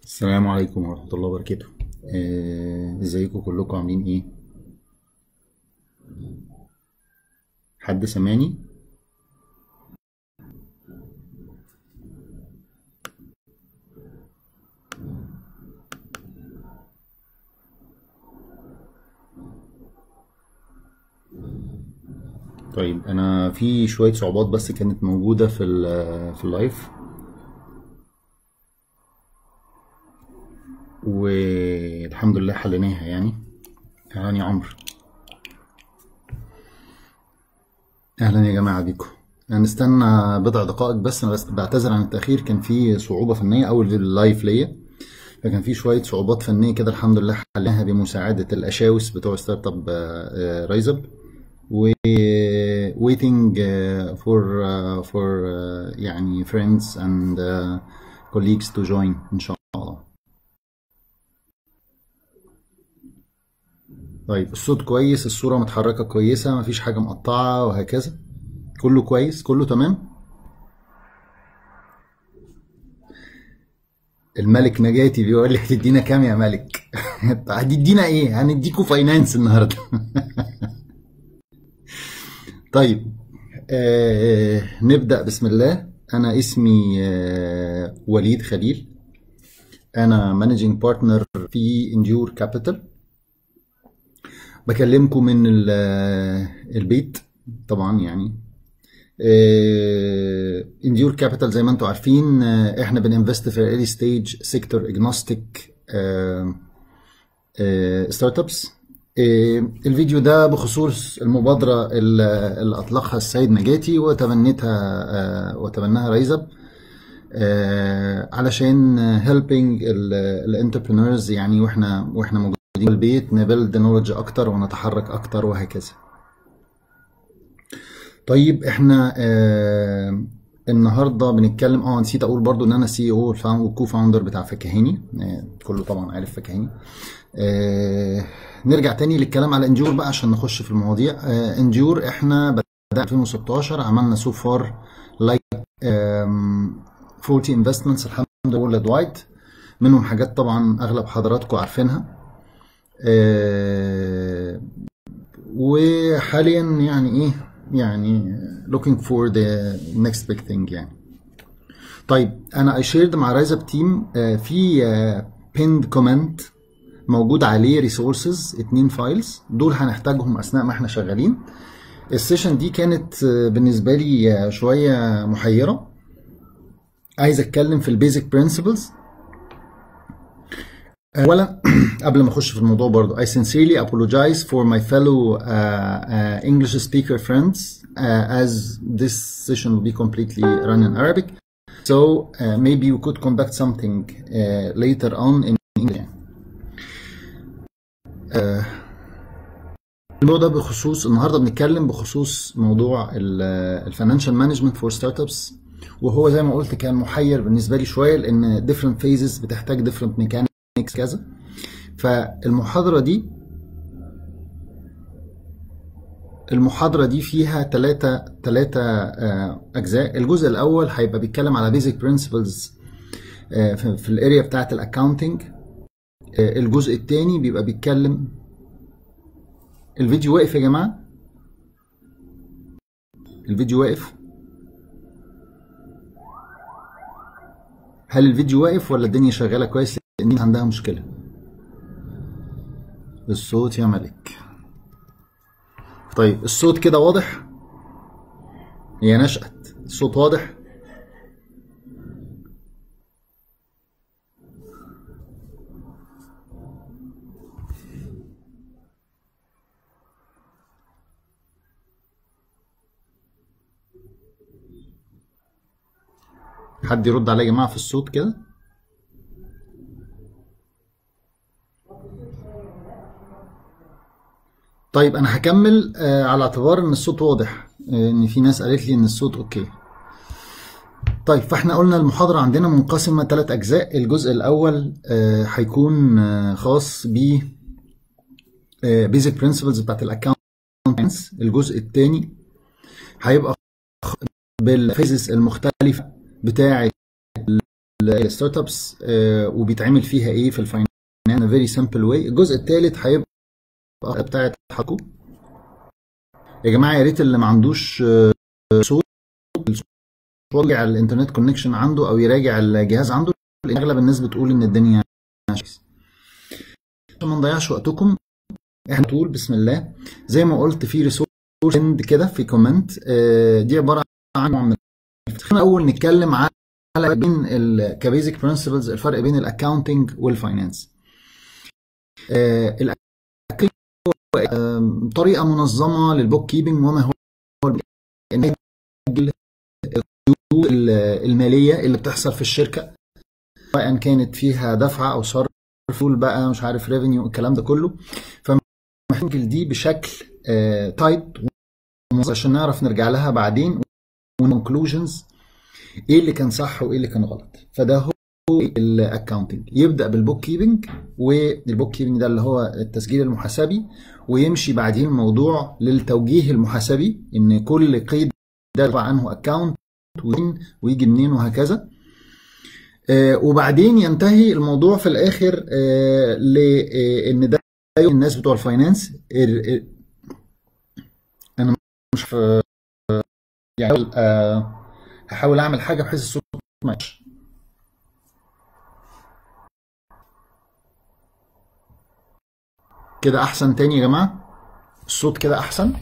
السلام عليكم ورحمة الله وبركاته آه، ازيكم كلكم عاملين ايه حد سامعني طيب انا في شوية صعوبات بس كانت موجودة في ال- في اللايف والحمد لله حليناها يعني اهلا يا عمرو اهلا يا جماعة بيكم هنستنى بضع دقائق بس انا بس بعتذر عن التأخير كان في صعوبة فنية اول اللايف ليا فكان في شوية صعوبات فنية كده الحمد لله حلناها بمساعدة الأشاوس بتوع ستارت اب رايزب و waiting uh, for uh, for uh, يعني friends and uh, colleagues to join إن شاء الله طيب الصوت كويس الصورة متحركة كويسة مفيش حاجة مقطعة وهكذا كله كويس كله تمام الملك نجاتي بيقول لي هتدينا كام يا ملك هتدينا ايه هنديكوا فاينانس النهارده طيب آه نبدأ بسم الله أنا اسمي آه وليد خليل أنا مانجينج بارتنر في انديور كابيتال بكلمكم من ال- آه، البيت طبعا يعني انديور كابيتال زي ما انتم عارفين آه، احنا بننفست في الايرلي ستيج سيكتور اجنوستيك ستارت ابس الفيديو ده بخصوص المبادرة ال- اللي أطلقها السيد نجاتي وتبنتها آه، وتبناها ريزب آه، علشان helping الانتربرينورز يعني واحنا واحنا موجودين في البيت نبلد نولج اكتر ونتحرك اكتر وهكذا طيب احنا آه النهارده بنتكلم اه نسيت اقول برضو ان انا سي او وكو فاوندر بتاع فكاهيني آه كله طبعا عارف فكاهيني آه نرجع تاني للكلام على انجور بقى عشان نخش في المواضيع آه انجور احنا بدأنا 2016 عملنا سو فار لايك 40 انفستمنتس الحمد لله وورلد وايد منهم حاجات طبعا اغلب حضراتكم عارفينها آه وحاليا يعني ايه يعني looking for the next big thing يعني طيب انا I shared مع رايزب تيم في آه، pinned comment موجود عليه ريسورسز اتنين فايلز دول هنحتاجهم اثناء ما احنا شغالين السيشن دي كانت آه، بالنسبه لي آه، شويه محيره عايز اتكلم في البيزك برنسبلز اولا قبل ما اخش في الموضوع برضو I sincerely apologize for my fellow uh, uh, English speaker friends uh, as this session will be completely run in Arabic so uh, maybe we could conduct something uh, later on in English uh, الموضوع ده بخصوص النهارده بنتكلم بخصوص موضوع الفاينانشال مانجمنت فور ستارت ابس وهو زي ما قلت كان محير بالنسبه لي شويه لان different phases بتحتاج different mechanics كذا فالمحاضره دي المحاضرة دي فيها ثلاثة ثلاثة أجزاء، الجزء الأول هيبقى بيتكلم على بيزك برنسبلز في في الاريا بتاعة الأكاونتنج، الجزء الثاني بيبقى بيتكلم الفيديو واقف يا جماعة؟ الفيديو واقف؟ هل الفيديو واقف ولا الدنيا شغالة كويس؟ لأن عندها مشكلة. الصوت يا ملك. طيب الصوت كده واضح؟ هي نشأت، الصوت واضح؟ حد يرد عليا يا جماعة في الصوت كده؟ طيب انا هكمل آه، على اعتبار ان الصوت واضح آه، ان في ناس قالت لي ان الصوت اوكي طيب فاحنا قلنا المحاضرة عندنا منقسمة ثلاث اجزاء الجزء الاول آه، هيكون آه، خاص ب بيزك برنسبلز بتاعت الاكونت الجزء الثاني هيبقى بالفيزز المختلفة بتاعة الستارت ابس وبيتعمل فيها ايه في الفاينانس فيري سمبل واي الجزء الثالث هيبقى بتاعت حقه يا جماعه يا ريت اللي ما عندوش آه، صوت يراجع الانترنت كونكشن عنده او يراجع الجهاز عنده لان اغلب الناس بتقول ان الدنيا عشان ما نضيعش وقتكم احنا طول بسم الله زي ما قلت في ريسورس كده في كومنت آه، دي عباره عن نوع من خلينا الاول نتكلم على بين كبيزك برنسبلز الفرق بين الاكاونتنج والفاينانس طريقه منظمه للبوك كيبنج وما هو الماليه اللي بتحصل في الشركه سواء كانت فيها دفعه او صرف فول بقى مش عارف ريفينيو الكلام ده كله فمحتاج دي بشكل تايت عشان نعرف نرجع لها بعدين ونكلوجنز ايه اللي كان صح وايه اللي كان غلط فده هو الاكونتنج يبدا بالبوك كيبنج والبوك كيبنج ده اللي هو التسجيل المحاسبي ويمشي بعدين الموضوع للتوجيه المحاسبي ان كل قيد ده عنه اكونت ويجي منين وهكذا آه وبعدين ينتهي الموضوع في الاخر آه لان ده الناس بتوع الفاينانس انا مش في يعني آه هحاول اعمل حاجه بحيث الصوت ما يمشي كده احسن تاني يا جماعه الصوت كده احسن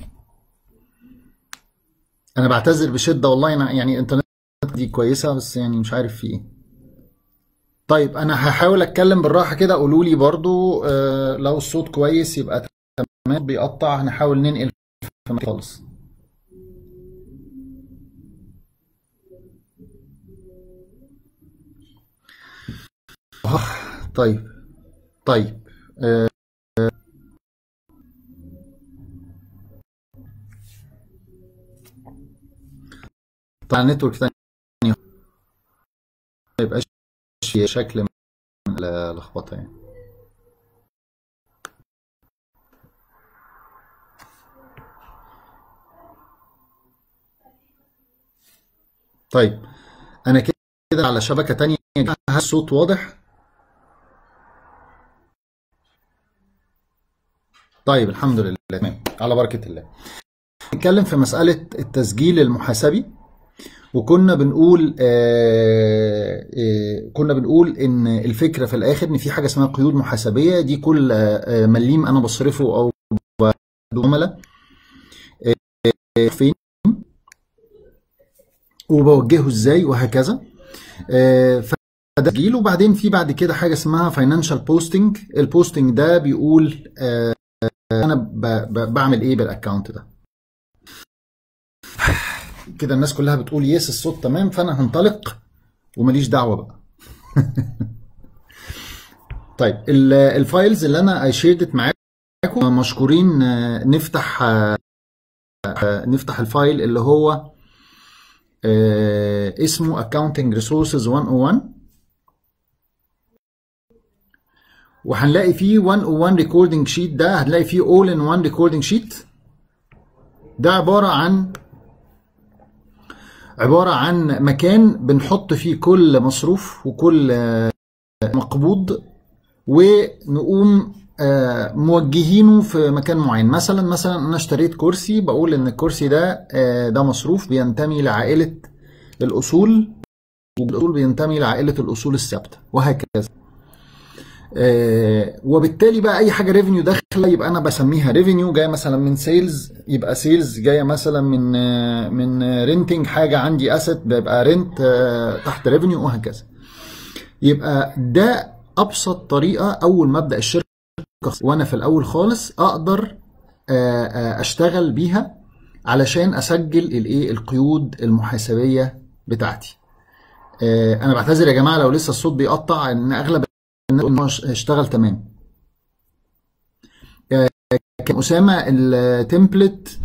انا بعتذر بشده والله أنا يعني الانترنت دي كويسه بس يعني مش عارف في ايه طيب انا هحاول اتكلم بالراحه كده قولوا لي برضو آه لو الصوت كويس يبقى تمام بيقطع هنحاول ننقل خالص آه طيب طيب آه طبعا النتورك ثاني ما يبقاش في شكل من اللخبطه يعني طيب انا كده على شبكه تانية هل الصوت واضح طيب الحمد لله تمام على بركه الله نتكلم في مساله التسجيل المحاسبي وكنا بنقول آه آه كنا بنقول ان الفكره في الاخر ان في حاجه اسمها قيود محاسبيه دي كل آه مليم انا بصرفه او عملاء فين وبوجهه ازاي وهكذا فده تسجيل وبعدين في بعد كده حاجه اسمها فاينانشال بوستنج البوستنج ده بيقول انا بعمل ايه بالاكونت ده كده الناس كلها بتقول يس الصوت تمام فانا هنطلق وماليش دعوه بقى طيب الفايلز اللي انا اي شيردت معاكم مشكورين نفتح نفتح الفايل اللي هو اسمه accounting resources 101 وهنلاقي فيه 101 ريكوردنج شيت ده هنلاقي فيه all in one ريكوردنج شيت ده عباره عن عبارة عن مكان بنحط فيه كل مصروف وكل مقبوض ونقوم موجهينه في مكان معين مثلا مثلا انا اشتريت كرسي بقول ان الكرسي ده ده مصروف بينتمي لعائلة الاصول والاصول بينتمي لعائلة الاصول الثابتة وهكذا آه وبالتالي بقى اي حاجه ريفينيو داخله يبقى انا بسميها ريفينيو جايه مثلا من سيلز يبقى سيلز جايه مثلا من آه من رينتنج حاجه عندي اسيت بيبقى رينت آه تحت ريفينيو وهكذا يبقى ده ابسط طريقه اول ما ابدا الشركه وانا في الاول خالص اقدر اشتغل بيها علشان اسجل الايه القيود المحاسبيه بتاعتي انا بعتذر يا جماعه لو لسه الصوت بيقطع ان اغلب الناس اشتغل تمام كان اسامه التمبلت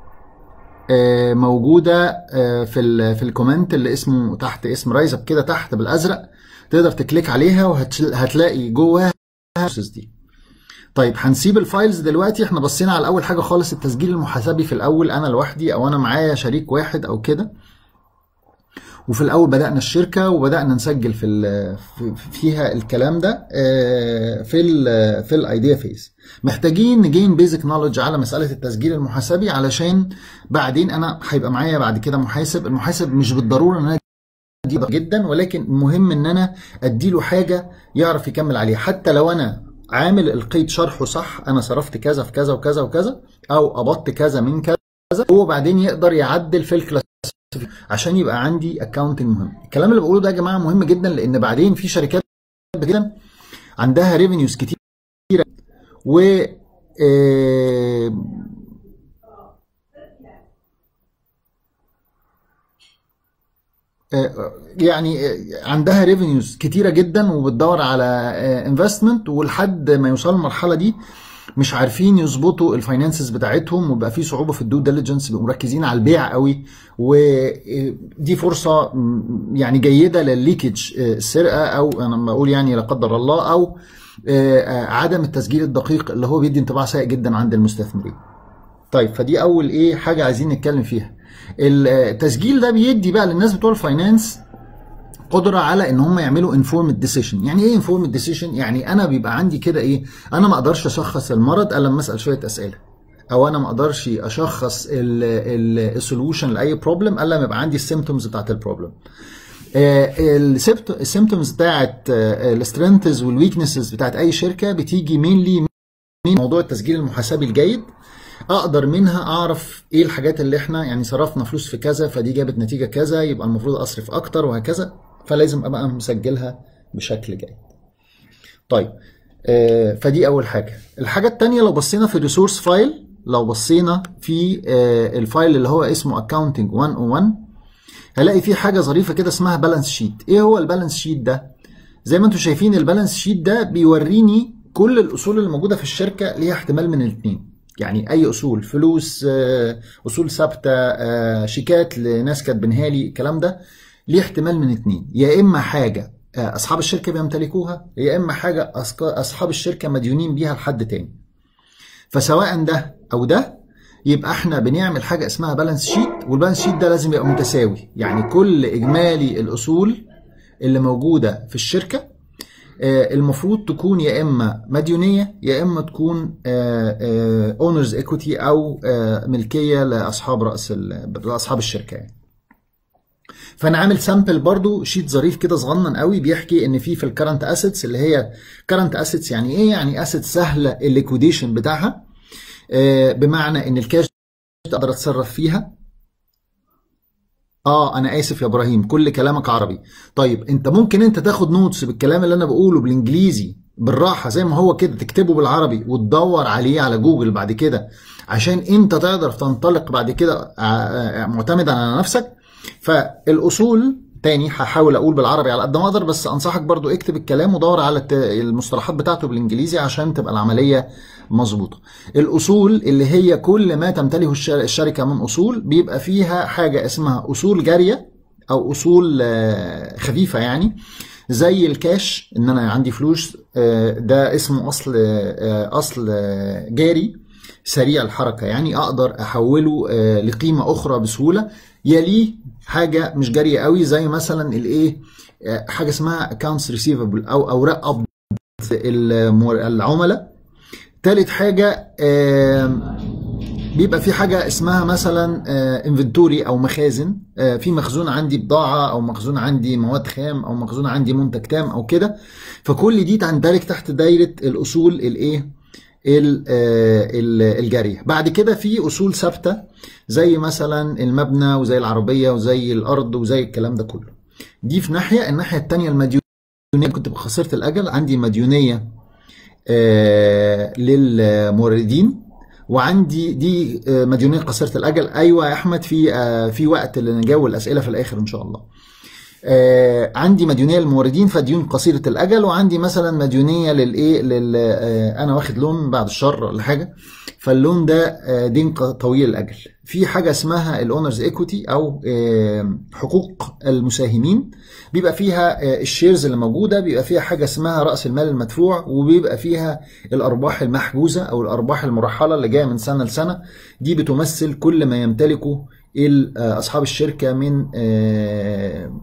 موجوده في ال في الكومنت اللي اسمه تحت اسم رايز اب كده تحت بالازرق تقدر تكليك عليها وهتلاقي جواها دي طيب هنسيب الفايلز دلوقتي احنا بصينا على اول حاجه خالص التسجيل المحاسبي في الاول انا لوحدي او انا معايا شريك واحد او كده وفي الاول بدانا الشركه وبدانا نسجل في ال- في- فيها الكلام ده آه، في ال في الايديا فيز محتاجين نجين بيزك نولج على مساله التسجيل المحاسبي علشان بعدين انا هيبقى معايا بعد كده محاسب المحاسب مش بالضروره ان انا دي جدا ولكن المهم ان انا اديله حاجه يعرف يكمل عليها حتى لو انا عامل القيد شرحه صح انا صرفت كذا في كذا وكذا وكذا او قبضت كذا من كذا هو بعدين يقدر يعدل في الكلاس عشان يبقى عندي اكونتنج مهم الكلام اللي بقوله ده يا جماعه مهم جدا لان بعدين في شركات جدا عندها ريفينيوز كتير و آه، يعني عندها ريفينيوز كتيره جدا وبتدور على انفستمنت ولحد ما يوصلوا المرحله دي مش عارفين يظبطوا الفاينانسز بتاعتهم وبقى في صعوبه في الدو ديليجنس بيبقوا مركزين على البيع قوي ودي فرصه م- يعني جيده للليكج السرقه او انا بقول يعني لا قدر الله او آه، عدم التسجيل الدقيق اللي هو بيدي انطباع سيء جدا عند المستثمرين. طيب فدي اول ايه حاجه عايزين نتكلم فيها التسجيل ده بيدي بقى للناس بتوع الفاينانس قدره على ان هم يعملوا انفورمد ديسيشن يعني ايه انفورمد ديسيشن يعني انا بيبقى عندي كده ايه انا ما اقدرش اشخص المرض الا لما اسال شويه اسئله او انا ما اقدرش اشخص السولوشن لاي بروبلم الا لما يبقى عندي السيمتومز بتاعت البروبلم السيمتومز بتاعت السترينثز والويكنسز بتاعت اي شركه بتيجي مينلي من موضوع التسجيل المحاسبي الجيد اقدر منها اعرف ايه الحاجات اللي احنا يعني صرفنا فلوس في كذا فدي جابت نتيجه كذا يبقى المفروض اصرف اكتر وهكذا فلازم ابقى مسجلها بشكل جيد. طيب آه، فدي اول حاجه. الحاجه الثانيه لو بصينا في الريسورس فايل لو بصينا في آه، الفايل اللي هو اسمه اكاونتنج 101 هلاقي فيه حاجه ظريفه كده اسمها بالانس شيت. ايه هو البالانس شيت ده؟ زي ما انتم شايفين البالانس شيت ده بيوريني كل الاصول اللي موجوده في الشركه ليها احتمال من الاثنين يعني اي اصول فلوس آه، اصول ثابته آه، شيكات لناس كاتبينها لي الكلام ده ليه احتمال من اتنين يا اما حاجه آه، اصحاب الشركه بيمتلكوها يا اما حاجه أصك- اصحاب الشركه مديونين بيها لحد تاني فسواء ده او ده يبقى احنا بنعمل حاجه اسمها بالانس شيت والبالانس شيت ده لازم يبقى متساوي يعني كل اجمالي الاصول اللي موجوده في الشركه آه، المفروض تكون يا اما مديونيه يا اما تكون اونرز ايكوتي او آه، ملكيه لاصحاب راس ال- لاصحاب الشركه يعني. فانا عامل سامبل برضو شيت ظريف كده صغنن قوي بيحكي ان في في الكرنت اسيتس اللي هي كرنت اسيتس يعني ايه يعني اسيتس سهله الليكويديشن بتاعها آه، بمعنى ان الكاش تقدر اتصرف فيها اه انا اسف يا ابراهيم كل كلامك عربي طيب انت ممكن انت تاخد نوتس بالكلام اللي انا بقوله بالانجليزي بالراحه زي ما هو كده تكتبه بالعربي وتدور عليه على جوجل بعد كده عشان انت تقدر تنطلق بعد كده ع- ع- معتمدا على نفسك فالاصول تاني هحاول اقول بالعربي على قد ما اقدر بس انصحك برضو اكتب الكلام ودور على الت- المصطلحات بتاعته بالانجليزي عشان تبقى العمليه مظبوطه الاصول اللي هي كل ما تمتلكه الشر- الشركه من اصول بيبقى فيها حاجه اسمها اصول جاريه او اصول آه، خفيفه يعني زي الكاش ان انا عندي فلوس آه، ده اسمه اصل آه، اصل آه، جاري سريع الحركه يعني اقدر احوله آه، لقيمه اخرى بسهوله يليه حاجه مش جاريه قوي زي مثلا الايه آه، حاجه اسمها accounts receivable او اوراق قبض المور- العملاء تالت حاجه آم، بيبقى في حاجه اسمها مثلا انفنتوري او مخازن آه، في مخزون عندي بضاعه او مخزون عندي مواد خام او مخزون عندي منتج تام او كده فكل دي تندرج تحت دايره الاصول الايه ال- آه، ال- الجاريه بعد كده في اصول ثابته زي مثلا المبنى وزي العربيه وزي الارض وزي الكلام ده كله دي في ناحيه الناحيه الثانيه المديونيه كنت بخسرت الاجل عندي مديونيه آه، للموردين وعندي دي آه، مديونيه قصيره الاجل ايوه يا احمد في آه، في وقت اللي نجاوب الاسئله في الاخر ان شاء الله آه، عندي مديونيه للموردين فديون قصيره الاجل وعندي مثلا مديونيه للايه لل آه، انا واخد لون بعد الشر ولا حاجه فاللون ده آه، دين ق- طويل الاجل في حاجه اسمها الاونرز ايكوتي او آه، حقوق المساهمين بيبقى فيها آه، الشيرز اللي موجوده بيبقى فيها حاجه اسمها راس المال المدفوع وبيبقى فيها الارباح المحجوزه او الارباح المرحله اللي جايه من سنه لسنه دي بتمثل كل ما يمتلكه ال- آه، اصحاب الشركه من آه،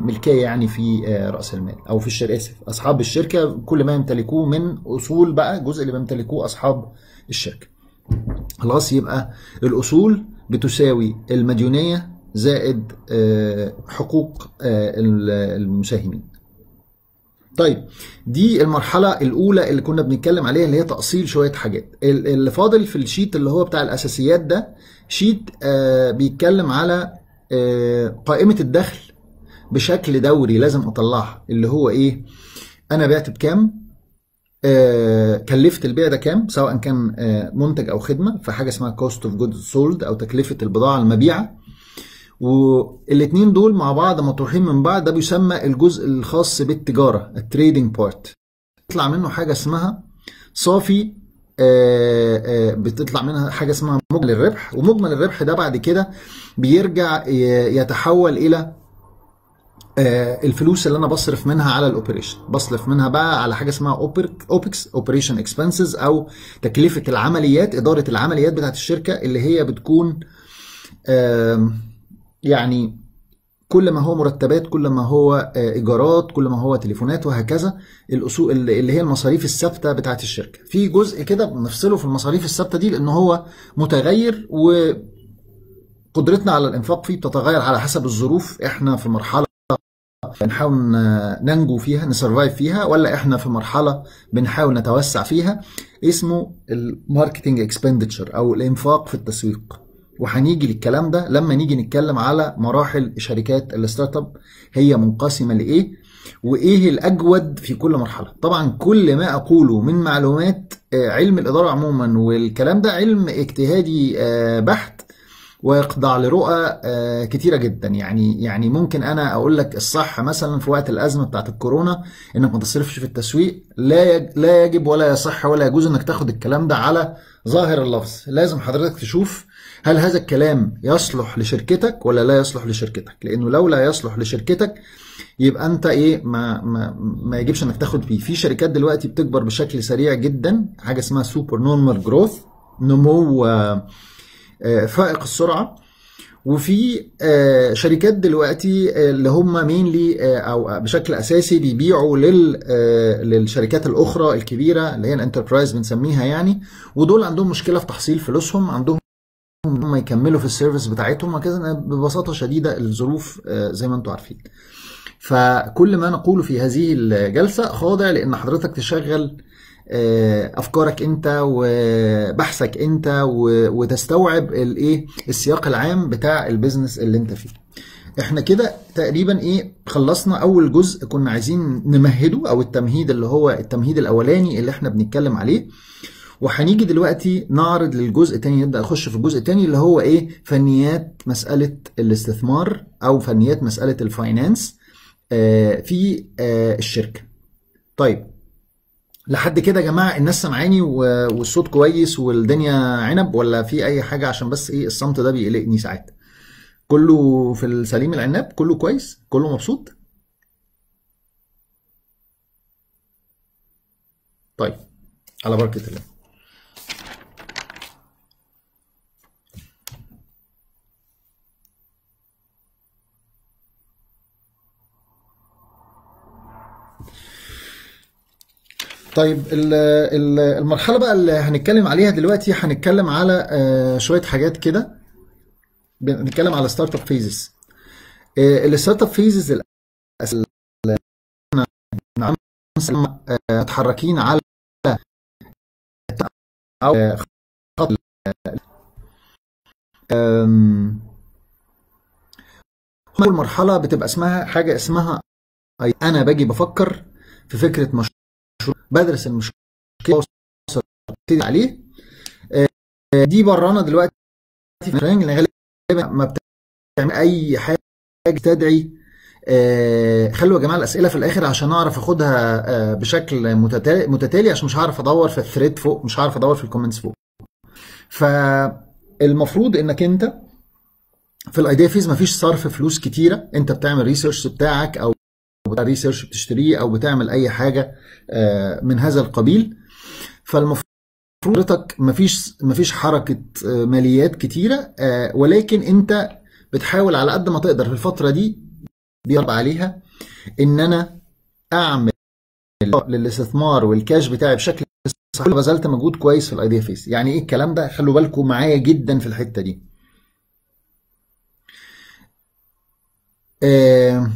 ملكيه يعني في آه، راس المال او في الشركه اسف اصحاب الشركه كل ما يمتلكوه من اصول بقى الجزء اللي بيمتلكوه اصحاب الشركه خلاص يبقى الاصول بتساوي المديونيه زائد آه، حقوق آه، المساهمين طيب دي المرحلة الأولى اللي كنا بنتكلم عليها اللي هي تأصيل شوية حاجات اللي فاضل في الشيت اللي هو بتاع الأساسيات ده شيت آه بيتكلم على آه قائمة الدخل بشكل دوري لازم أطلعها اللي هو إيه أنا بعت بكام آه كلفت البيع ده كام سواء كان آه منتج أو خدمة فحاجة اسمها cost of goods sold أو تكلفة البضاعة المبيعة والاثنين دول مع بعض مطروحين من بعض ده بيسمى الجزء الخاص بالتجاره التريدنج بارت بيطلع منه حاجه اسمها صافي آه، آه، بتطلع منها حاجه اسمها مجمل الربح ومجمل الربح ده بعد كده بيرجع يتحول الى آه، الفلوس اللي انا بصرف منها على الاوبريشن بصرف منها بقى على حاجه اسمها اوبكس اوبريشن اكسبنسز او تكلفه العمليات اداره العمليات بتاعت الشركه اللي هي بتكون يعني كل ما هو مرتبات كل ما هو آه، ايجارات كل ما هو تليفونات وهكذا الاصول اللي هي المصاريف الثابته بتاعت الشركه في جزء كده بنفصله في المصاريف الثابته دي لان هو متغير وقدرتنا على الانفاق فيه بتتغير على حسب الظروف احنا في مرحله بنحاول ننجو فيها نسرفايف فيها ولا احنا في مرحله بنحاول نتوسع فيها اسمه الماركتنج اكسبندتشر او الانفاق في التسويق وهنيجي للكلام ده لما نيجي نتكلم على مراحل شركات الستارت اب هي منقسمه لايه وايه الاجود في كل مرحله طبعا كل ما اقوله من معلومات آه، علم الاداره عموما والكلام ده علم اجتهادي آه، بحت ويخضع لرؤى آه، كتيرة جدا يعني يعني ممكن انا اقول لك الصح مثلا في وقت الازمه بتاعت الكورونا انك ما تصرفش في التسويق لا لا يجب ولا يصح ولا يجوز انك تاخد الكلام ده على ظاهر اللفظ لازم حضرتك تشوف هل هذا الكلام يصلح لشركتك ولا لا يصلح لشركتك لانه لو لا يصلح لشركتك يبقى انت ايه ما ما ما يجبش انك تاخد بيه في شركات دلوقتي بتكبر بشكل سريع جدا حاجه اسمها سوبر نورمال جروث نمو آه، آه، فائق السرعه وفي آه، شركات دلوقتي اللي هم مينلي او بشكل اساسي بيبيعوا للشركات الاخرى الكبيره اللي هي الانتربرايز بنسميها يعني ودول عندهم مشكله في تحصيل فلوسهم عندهم هم يكملوا في السيرفيس بتاعتهم وكذا ببساطه شديده الظروف آه، زي ما انتم عارفين فكل ما نقوله في هذه الجلسه خاضع لان حضرتك تشغل آه، افكارك انت وبحثك انت وتستوعب الايه السياق العام بتاع البيزنس اللي انت فيه احنا كده تقريبا ايه خلصنا اول جزء كنا عايزين نمهده او التمهيد اللي هو التمهيد الاولاني اللي احنا بنتكلم عليه وهنيجي دلوقتي نعرض للجزء الثاني نبدا نخش في الجزء الثاني اللي هو ايه فنيات مساله الاستثمار او فنيات مساله الفاينانس آه، في آه، الشركه طيب لحد كده يا جماعه الناس سامعاني والصوت كويس والدنيا عنب ولا في اي حاجه عشان بس ايه الصمت ده بيقلقني ساعات كله في السليم العناب كله كويس كله مبسوط طيب على بركه الله طيب المرحلة بقى اللي هنتكلم عليها دلوقتي هنتكلم على آه، شوية حاجات كده بنتكلم على ستارت اب فيزز الستارت اب فيزز متحركين على او خط اول مرحله بتبقى اسمها حاجه اسمها انا باجي بفكر في فكره مشروع بدرس المشكله ابتدي عليه آه، دي برانا دلوقتي في غالبا ما بتعمل اي حاجه تدعي آه، خلوا يا جماعه الاسئله في الاخر عشان اعرف اخدها آه، بشكل متتالي عشان مش هعرف ادور في الثريد فوق مش هعرف ادور في الكومنتس فوق فالمفروض انك انت في الايديا فيز مفيش صرف فلوس كتيره انت بتعمل ريسيرش بتاعك او ريسيرش بتشتريه او بتعمل اي حاجه آه، من هذا القبيل فالمفروض حضرتك مفيش مفيش حركه آه، ماليات كتيره آه، ولكن انت بتحاول على قد ما تقدر في الفتره دي بيطلب عليها ان انا اعمل للاستثمار والكاش بتاعي بشكل صحيح بذلت مجهود كويس في الايديا فيس يعني ايه الكلام ده خلوا بالكم معايا جدا في الحته دي آه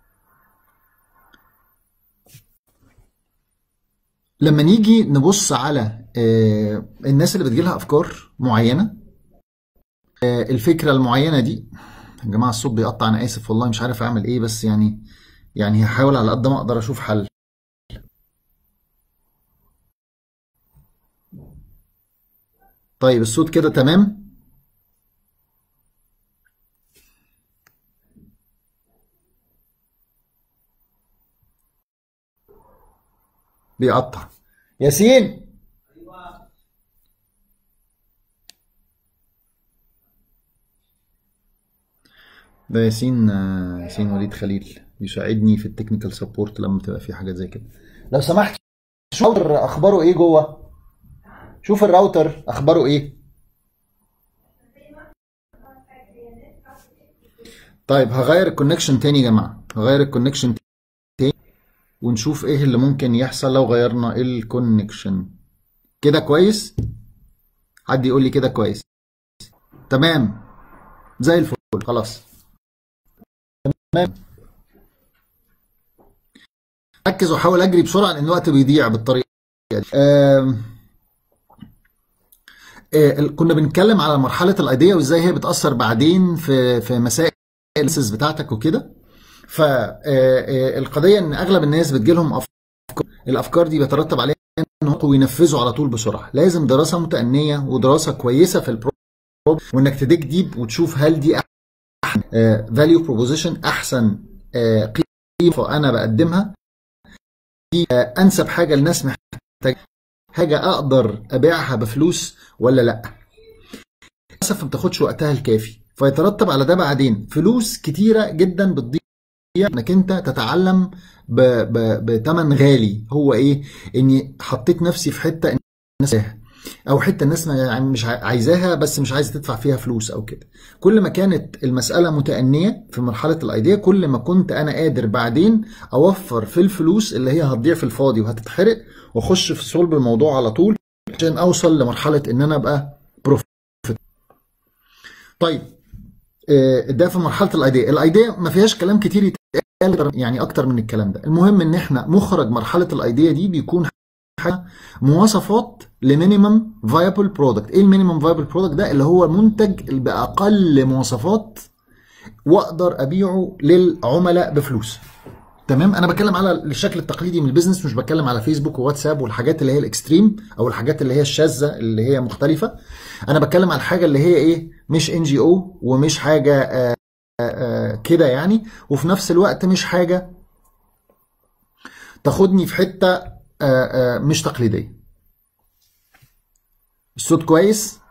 لما نيجي نبص على آه الناس اللي بتجيلها افكار معينه آه الفكره المعينه دي يا جماعه الصوت بيقطع انا اسف والله مش عارف اعمل ايه بس يعني يعني هحاول على قد ما اقدر اشوف حل طيب الصوت كده تمام بيقطع ياسين ده ياسين آه، ياسين وليد خليل بيساعدني في التكنيكال سبورت لما تبقى في حاجات زي كده لو سمحت شوف الراوتر اخباره ايه جوه شوف الراوتر اخباره ايه طيب هغير الكونكشن تاني يا جماعه هغير الكونكشن تاني ونشوف ايه اللي ممكن يحصل لو غيرنا الكونكشن كده كويس حد يقول لي كده كويس تمام زي الفل خلاص تمام ركز وحاول اجري بسرعه لان الوقت بيضيع بالطريقه دي آم، آه، كنا بنتكلم على مرحله الايديا وازاي هي بتاثر بعدين في في مسائل الاناليسيس بتاعتك وكده فالقضيه ان اغلب الناس بتجيلهم افكار الافكار دي بيترتب عليها انهم ينفذوا على طول بسرعه لازم دراسه متأنية ودراسه كويسه في البروبلم وانك تديك ديب وتشوف هل دي احسن فاليو بروبوزيشن احسن آه، قيمه انا بقدمها دي آه، انسب حاجه الناس محتاجه حاجه اقدر ابيعها بفلوس ولا لا للاسف ما بتاخدش وقتها الكافي فيترتب على ده بعدين فلوس كتيره جدا بتضيع انك انت تتعلم ب... ب... بتمن غالي هو ايه اني حطيت نفسي في حته الناس عايزاها او حته الناس ما- يعني مش عاي- عايزاها بس مش عايزه تدفع فيها فلوس او كده كل ما كانت المساله متأنية في مرحله الايديا كل ما كنت انا قادر بعدين اوفر في الفلوس اللي هي هتضيع في الفاضي وهتتحرق واخش في صلب الموضوع على طول عشان اوصل لمرحله ان انا ابقى بروفيت طيب آه، ده في مرحله الايديا الايديا ما فيهاش كلام كتير يتقال يعني اكتر من الكلام ده المهم ان احنا مخرج مرحله الايديا دي بيكون حاجه مواصفات لمينيمم فايبل برودكت ايه المينيمم فايبل برودكت ده اللي هو منتج اللي باقل مواصفات واقدر ابيعه للعملاء بفلوس تمام انا بتكلم على الشكل التقليدي من البيزنس مش بتكلم على فيسبوك وواتساب والحاجات اللي هي الاكستريم او الحاجات اللي هي الشاذه اللي هي مختلفه انا بتكلم على الحاجه اللي هي ايه مش ان جي او ومش حاجه آه، آه، كده يعني وفي نفس الوقت مش حاجه تاخدني في حته آه، آه، مش تقليديه الصوت كويس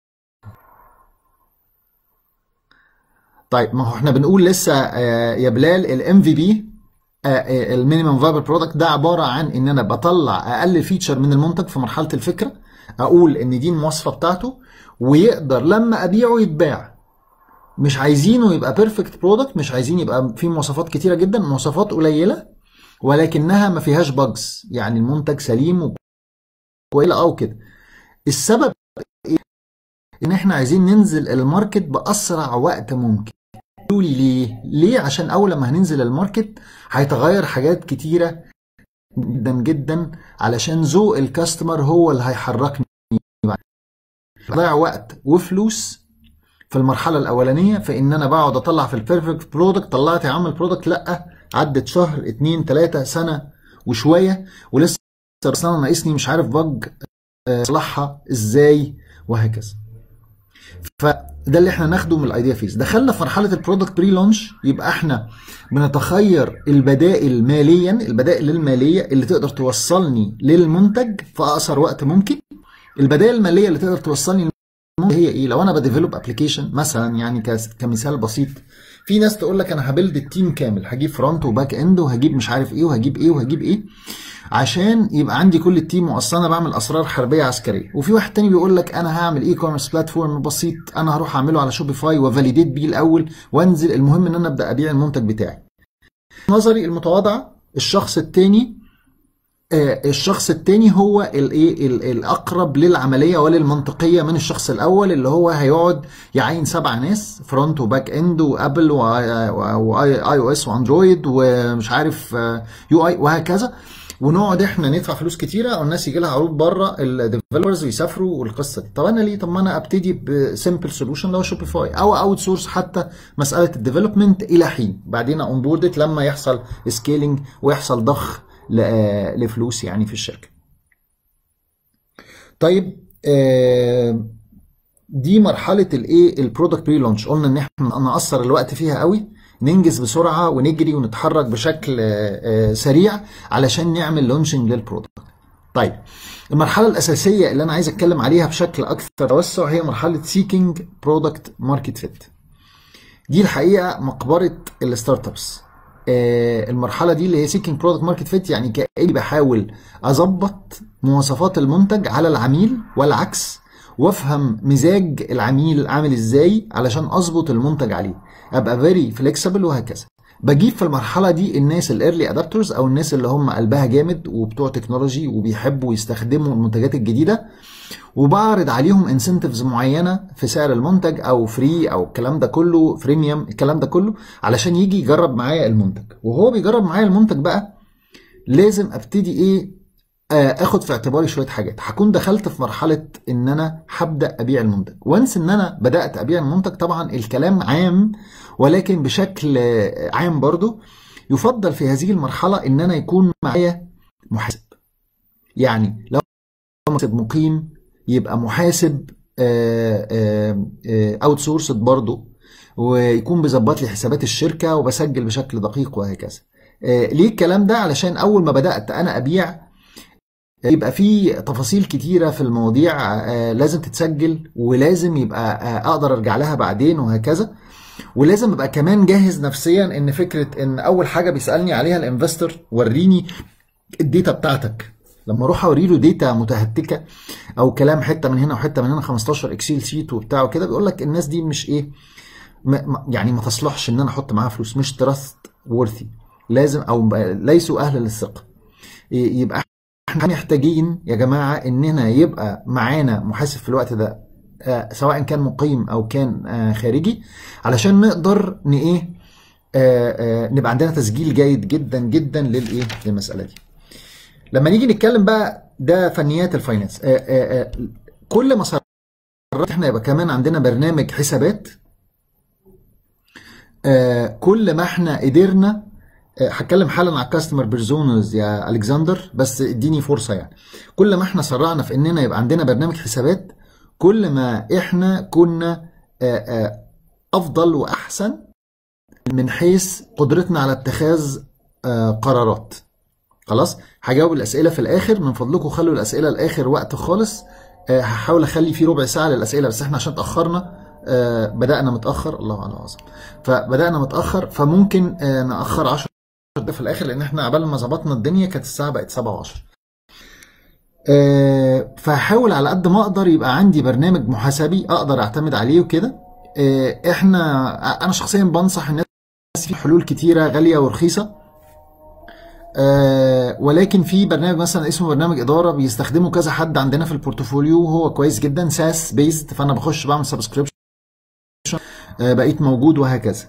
طيب ما هو احنا بنقول لسه آه، يا بلال الام في بي المينيمم فايبل برودكت ده عباره عن ان انا بطلع اقل فيتشر من المنتج في مرحله الفكره اقول ان دي المواصفه بتاعته ويقدر لما ابيعه يتباع مش عايزينه يبقى بيرفكت برودكت مش عايزين يبقى فيه مواصفات كتيره جدا مواصفات قليله ولكنها ما فيهاش باجز يعني المنتج سليم وكويس او كده السبب ايه ان احنا عايزين ننزل الماركت باسرع وقت ممكن قولوا لي ليه ليه عشان اول لما هننزل الماركت هيتغير حاجات كتيره جدا جدا علشان ذوق الكاستمر هو اللي هيحركني بعد ضيع وقت وفلوس في المرحله الاولانيه في ان انا بقعد اطلع في البيرفكت برودكت طلعت يا عم البرودكت لا عدت شهر اتنين تلاته سنه وشويه ولسه بس انا ناقصني مش عارف بج اصلحها ازاي وهكذا فده اللي احنا ناخده من الايديا فيز دخلنا في مرحله البرودكت بري لونش يبقى احنا بنتخير البدائل ماليا البدائل الماليه اللي تقدر توصلني للمنتج في اقصر وقت ممكن البدائل الماليه اللي تقدر توصلني للمنتج هي ايه لو انا بديفلوب ابلكيشن مثلا يعني كس- كمثال بسيط في ناس تقول لك انا هبلد التيم كامل هجيب فرونت وباك اند وهجيب مش عارف ايه وهجيب ايه وهجيب ايه عشان يبقى عندي كل التيم واصلا انا بعمل اسرار حربيه عسكريه وفي واحد تاني بيقول لك انا هعمل اي كوميرس بلاتفورم بسيط انا هروح اعمله على شوبيفاي وفاليديت بيه الاول وانزل المهم ان انا ابدا ابيع المنتج بتاعي نظري المتواضعه الشخص التاني آه، الشخص التاني هو الايه ال- الاقرب للعمليه وللمنطقيه من الشخص الاول اللي هو هيقعد يعين سبع ناس فرونت وباك اند وابل واي او اس واندرويد ومش عارف يو اي وهكذا ونقعد احنا ندفع فلوس كتيره والناس يجي لها عروض بره الديفلوبرز ويسافروا والقصه دي طب انا ليه طب ما انا ابتدي بسمبل سولوشن اللي هو شوبيفاي او اوت سورس حتى مساله الديفلوبمنت الى حين بعدين اون بوردت لما يحصل سكيلينج ويحصل ضخ ل- لفلوس يعني في الشركه طيب آه، دي مرحله الايه البرودكت بري لونش قلنا ان احنا نقصر الوقت فيها قوي ننجز بسرعه ونجري ونتحرك بشكل آه، آه، سريع علشان نعمل لونشنج للبرودكت طيب المرحله الاساسيه اللي انا عايز اتكلم عليها بشكل اكثر توسع هي مرحله سيكينج برودكت ماركت فيت دي الحقيقه مقبره الستارت ابس آه، المرحله دي اللي هي سيكينج برودكت ماركت فيت يعني كاني بحاول اظبط مواصفات المنتج على العميل والعكس وافهم مزاج العميل عامل ازاي علشان اظبط المنتج عليه ابقى فيري فليكسبل وهكذا بجيب في المرحله دي الناس الايرلي ادابترز او الناس اللي هم قلبها جامد وبتوع تكنولوجي وبيحبوا يستخدموا المنتجات الجديده وبعرض عليهم انسنتفز معينه في سعر المنتج او فري او الكلام ده كله فريميوم الكلام ده كله علشان يجي يجرب معايا المنتج وهو بيجرب معايا المنتج بقى لازم ابتدي ايه آه، اخد في اعتباري شويه حاجات هكون دخلت في مرحله ان انا هبدا ابيع المنتج وانس ان انا بدات ابيع المنتج طبعا الكلام عام ولكن بشكل آه، عام برضو يفضل في هذه المرحله ان انا يكون معايا محاسب يعني لو محاسب مقيم يبقى محاسب اوت سورسد برضه ويكون بيظبط لي حسابات الشركه وبسجل بشكل دقيق وهكذا آه، ليه الكلام ده علشان اول ما بدات انا ابيع يبقى في تفاصيل كتيره في المواضيع آه، لازم تتسجل ولازم يبقى آه، اقدر ارجع لها بعدين وهكذا ولازم ابقى كمان جاهز نفسيا ان فكره ان اول حاجه بيسالني عليها الانفستور وريني الداتا بتاعتك لما اروح اوري له داتا متهتكه او كلام حته من هنا وحته من هنا 15 اكسل شيت وبتاع وكده بيقول لك الناس دي مش ايه ما ما- يعني ما تصلحش ان انا احط معاها فلوس مش تراست وورثي لازم او ب- ليسوا اهل للثقه ي- يبقى احنا محتاجين يا جماعه اننا يبقى معانا محاسب في الوقت ده آه، سواء كان مقيم او كان آه، خارجي علشان نقدر ن ايه آه، آه، نبقى عندنا تسجيل جيد جدا جدا للايه للمساله دي لما نيجي نتكلم بقى ده فنيات الفاينانس آه، آه، آه، كل ما صرفت احنا يبقى كمان عندنا برنامج حسابات آه، كل ما احنا قدرنا آه، هتكلم حالا على الكاستمر بيرزونز يا الكسندر بس اديني فرصه يعني كل ما احنا سرعنا في اننا يبقى عندنا برنامج حسابات كل ما احنا كنا آه، آه، افضل واحسن من حيث قدرتنا على اتخاذ آه، قرارات خلاص هجاوب الاسئله في الاخر من فضلكم خلوا الاسئله لاخر وقت خالص آه، هحاول اخلي فيه ربع ساعه للاسئله بس احنا عشان اتاخرنا آه، بدانا متاخر الله اعلم العظيم فبدانا متاخر فممكن آه، ناخر 10 دقايق في الاخر لان احنا عبال ما ظبطنا الدنيا كانت الساعه بقت 7 و10 آه، فهحاول على قد ما اقدر يبقى عندي برنامج محاسبي اقدر اعتمد عليه وكده آه، احنا انا شخصيا بنصح الناس في حلول كتيره غاليه ورخيصه آه، ولكن في برنامج مثلا اسمه برنامج اداره بيستخدمه كذا حد عندنا في البورتفوليو وهو كويس جدا ساس بيزد فانا بخش بعمل سبسكريبشن بقيت موجود وهكذا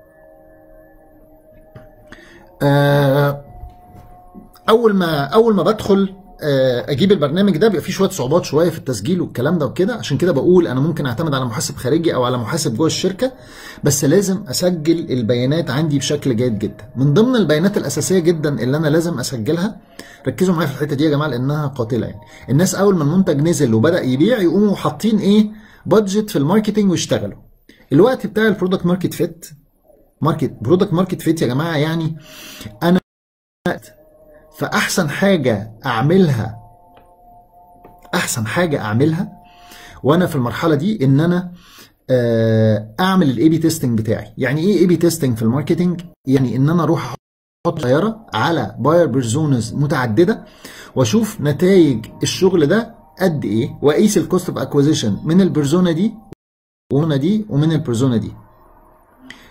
آه، اول ما اول ما بدخل آه، اجيب البرنامج ده بيبقى فيه شويه صعوبات شويه في التسجيل والكلام ده وكده عشان كده بقول انا ممكن اعتمد على محاسب خارجي او على محاسب جوه الشركه بس لازم اسجل البيانات عندي بشكل جيد جدا من ضمن البيانات الاساسيه جدا اللي انا لازم اسجلها ركزوا معايا في الحته دي يا جماعه لانها قاتله يعني الناس اول ما المنتج نزل وبدا يبيع يقوموا حاطين ايه بادجت في الماركتنج ويشتغلوا الوقت بتاع البرودكت ماركت فيت ماركت برودكت ماركت فيت يا جماعه يعني انا فاحسن حاجه اعملها احسن حاجه اعملها وانا في المرحله دي ان انا آه، اعمل الاي بي تيستنج بتاعي يعني ايه اي بي تيستنج في الماركتنج يعني ان انا اروح احط طياره على باير بيرزونز متعدده واشوف نتائج الشغل ده قد ايه واقيس الكوست اوف اكوزيشن من البيرزونا دي ومن دي ومن البيرزونا دي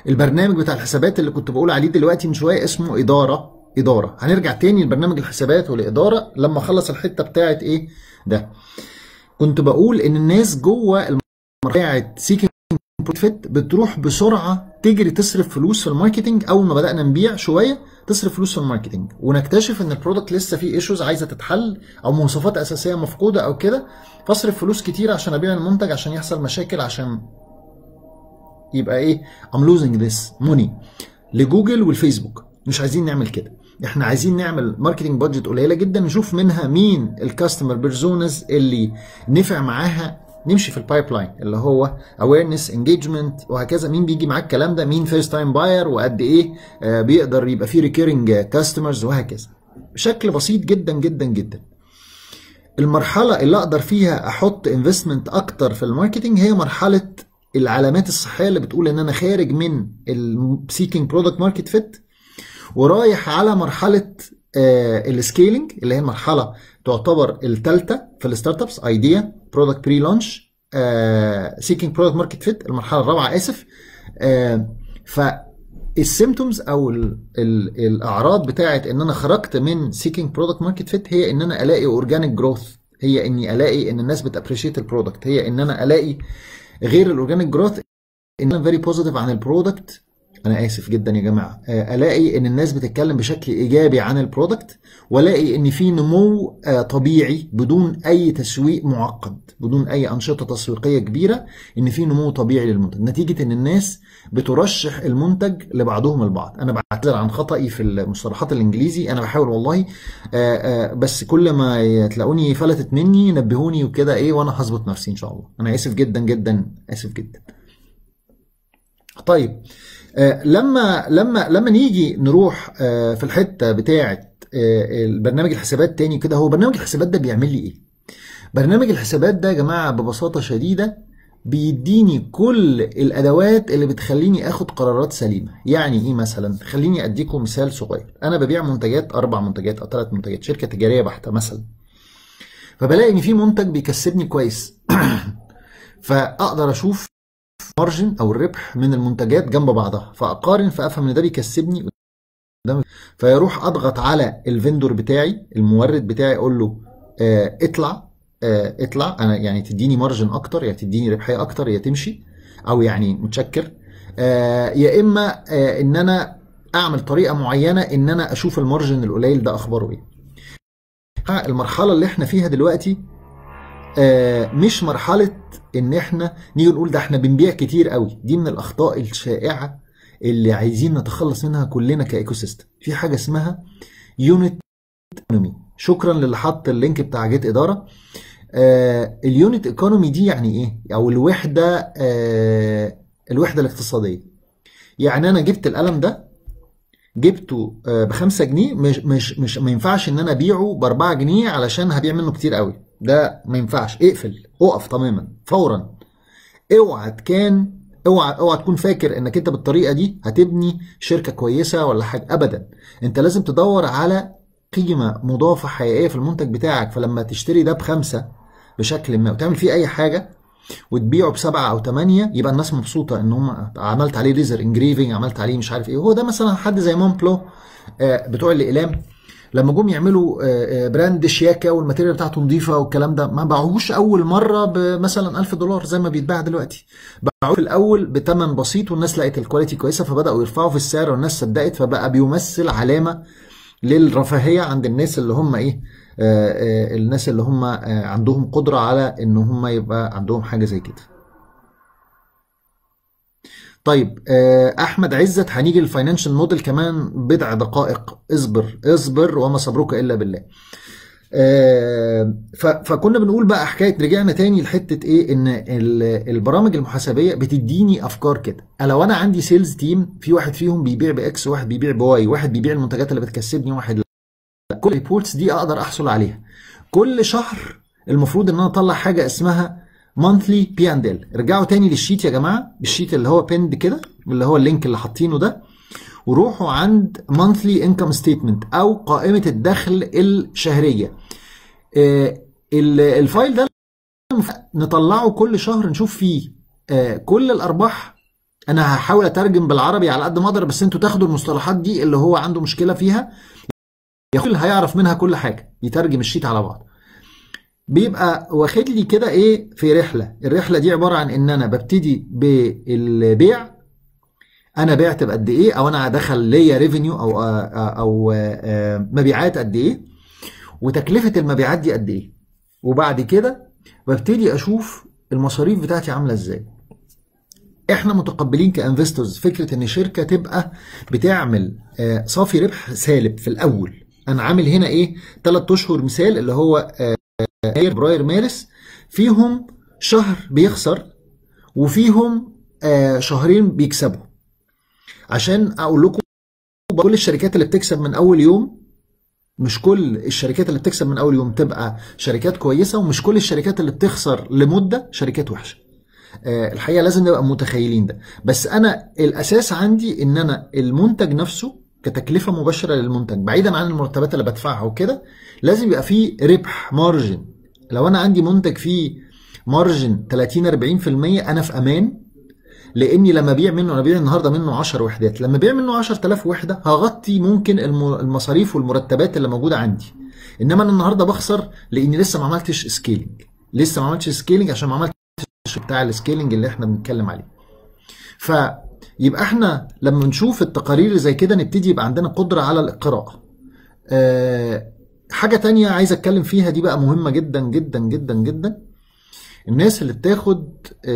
البرنامج بتاع الحسابات اللي كنت بقول عليه دلوقتي من شويه اسمه اداره اداره هنرجع تاني لبرنامج الحسابات والاداره لما اخلص الحته بتاعت ايه ده كنت بقول ان الناس جوه المرحله بتاعت سيكينج بروفيت بتروح بسرعه تجري تصرف فلوس في الماركتنج اول ما بدانا نبيع شويه تصرف فلوس في الماركتنج ونكتشف ان البرودكت لسه فيه ايشوز عايزه تتحل او مواصفات اساسيه مفقوده او كده فاصرف فلوس كتير عشان ابيع المنتج عشان يحصل مشاكل عشان يبقى ايه I'm losing this money لجوجل والفيسبوك مش عايزين نعمل كده احنا عايزين نعمل ماركتنج بادجت قليله جدا نشوف منها مين الكاستمر بيرسونز اللي نفع معاها نمشي في البايب لاين اللي هو اويرنس انجيجمنت وهكذا مين بيجي معاك الكلام ده مين فيرست تايم باير وقد ايه آه بيقدر يبقى فيه ريكيرنج كاستمرز وهكذا بشكل بسيط جدا جدا جدا المرحله اللي اقدر فيها احط انفستمنت اكتر في الماركتنج هي مرحله العلامات الصحيه اللي بتقول ان انا خارج من السيكينج برودكت ماركت فيت ورايح على مرحله السكيلينج اللي هي مرحله تعتبر الثالثه في الستارت ابس ايديا برودكت بري لانش سيكينج برودكت ماركت فيت المرحله الرابعه اسف آه فالسيمتومز او ال ال الاعراض بتاعت ان انا خرجت من سيكينج برودكت ماركت فيت هي ان انا الاقي اورجانيك جروث هي اني الاقي ان الناس بتابريشيت البرودكت هي ان انا الاقي غير الاورجانيك جروث ان انا فيري بوزيتيف عن البرودكت انا اسف جدا يا جماعه الاقي ان الناس بتتكلم بشكل ايجابي عن البرودكت والاقي ان في نمو طبيعي بدون اي تسويق معقد بدون اي انشطه تسويقيه كبيره ان في نمو طبيعي للمنتج نتيجه ان الناس بترشح المنتج لبعضهم البعض انا بعتذر عن خطأي في المصطلحات الانجليزي انا بحاول والله بس كل ما تلاقوني فلتت مني نبهوني وكده ايه وانا هظبط نفسي ان شاء الله انا اسف جدا جدا اسف جدا طيب لما لما لما نيجي نروح في الحته بتاعه البرنامج الحسابات تاني كده هو برنامج الحسابات ده بيعمل لي ايه برنامج الحسابات ده يا جماعه ببساطه شديده بيديني كل الادوات اللي بتخليني اخد قرارات سليمه يعني ايه مثلا خليني اديكم مثال صغير انا ببيع منتجات اربع منتجات او ثلاث منتجات شركه تجاريه بحته مثلا فبلاقي ان في منتج بيكسبني كويس فاقدر اشوف مارجن او الربح من المنتجات جنب بعضها فاقارن فافهم ان ده بيكسبني فيروح اضغط على الفندور بتاعي المورد بتاعي اقول له اه اطلع اه اطلع انا يعني تديني مارجن اكتر يا تديني ربحيه اكتر يا تمشي او يعني متشكر اه يا اما اه ان انا اعمل طريقه معينه ان انا اشوف المارجن القليل ده اخباره ايه المرحله اللي احنا فيها دلوقتي آه مش مرحله ان احنا نيجي نقول ده احنا بنبيع كتير قوي دي من الاخطاء الشائعه اللي عايزين نتخلص منها كلنا كايكو سيستم في حاجه اسمها يونت ايكونومي شكرا للي حط اللينك بتاع جيت اداره آه اليونت ايكونومي دي يعني ايه او الوحده آه الوحده الاقتصاديه يعني انا جبت القلم ده جبته ب 5 جنيه مش مش مش ما ينفعش ان انا ابيعه ب 4 جنيه علشان هبيع منه كتير قوي ده ما ينفعش اقفل اقف تماما فورا اوعى كان اوعى اوعى تكون فاكر انك انت بالطريقه دي هتبني شركه كويسه ولا حاجه ابدا انت لازم تدور على قيمه مضافه حقيقيه في المنتج بتاعك فلما تشتري ده بخمسه بشكل ما وتعمل فيه اي حاجه وتبيعه بسبعه او ثمانيه يبقى الناس مبسوطه ان هم عملت عليه ليزر انجريفنج عملت عليه مش عارف ايه هو ده مثلا حد زي مونبلو بتوع الاقلام لما جم يعملوا براند شياكه والماتيريال بتاعته نظيفه والكلام ده ما باعوهوش اول مره بمثلا 1000 دولار زي ما بيتباع دلوقتي باعوه في الاول بثمن بسيط والناس لقت الكواليتي كويسه فبداوا يرفعوا في السعر والناس صدقت فبقى بيمثل علامه للرفاهيه عند الناس اللي هم ايه آآ آآ الناس اللي هم عندهم قدره على ان هم يبقى عندهم حاجه زي كده طيب احمد عزت هنيجي للفاينانشال موديل كمان بضع دقائق اصبر اصبر وما صبرك الا بالله فكنا بنقول بقى حكايه رجعنا تاني لحته ايه ان البرامج المحاسبيه بتديني افكار كده لو انا عندي سيلز تيم في واحد فيهم بيبيع باكس وواحد بيبيع بواي واحد بيبيع المنتجات اللي بتكسبني واحد لا كل الريبورتس دي اقدر احصل عليها كل شهر المفروض ان انا اطلع حاجه اسمها مانثلي بي اند ال ارجعوا تاني للشيت يا جماعه الشيت اللي هو بيند كده اللي هو اللينك اللي حاطينه ده وروحوا عند مانثلي انكم ستيتمنت او قائمه الدخل الشهريه آه الفايل ده نطلعه كل شهر نشوف فيه آه كل الارباح انا هحاول اترجم بالعربي على قد ما اقدر بس انتوا تاخدوا المصطلحات دي اللي هو عنده مشكله فيها ياخد هيعرف منها كل حاجه يترجم الشيت على بعض بيبقى واخد لي كده ايه في رحله الرحله دي عباره عن ان انا ببتدي بالبيع انا بعت بقد ايه او انا دخل ليا ريفينيو او او مبيعات قد ايه وتكلفه المبيعات دي قد ايه وبعد كده ببتدي اشوف المصاريف بتاعتي عامله ازاي احنا متقبلين كانفستورز فكره ان شركه تبقى بتعمل صافي ربح سالب في الاول انا عامل هنا ايه ثلاث اشهر مثال اللي هو يناير فبراير مارس فيهم شهر بيخسر وفيهم شهرين بيكسبوا عشان اقول لكم كل الشركات اللي بتكسب من اول يوم مش كل الشركات اللي بتكسب من اول يوم تبقى شركات كويسه ومش كل الشركات اللي بتخسر لمده شركات وحشه الحقيقه لازم نبقى متخيلين ده بس انا الاساس عندي ان انا المنتج نفسه كتكلفه مباشره للمنتج بعيدا عن المرتبات اللي بدفعها وكده لازم يبقى فيه ربح مارجن لو انا عندي منتج فيه مارجن 30 40% انا في امان لاني لما ابيع منه انا ببيع النهارده منه 10 وحدات لما ابيع منه 10000 وحده هغطي ممكن المصاريف والمرتبات اللي موجوده عندي انما انا النهارده بخسر لاني لسه ما عملتش سكيلينج لسه ما عملتش سكيلينج عشان ما عملتش بتاع السكيلينج اللي احنا بنتكلم عليه فيبقى احنا لما نشوف التقارير زي كده نبتدي يبقى عندنا قدره على القراءه أه حاجه تانية عايز اتكلم فيها دي بقى مهمه جدا جدا جدا جدا الناس اللي بتاخد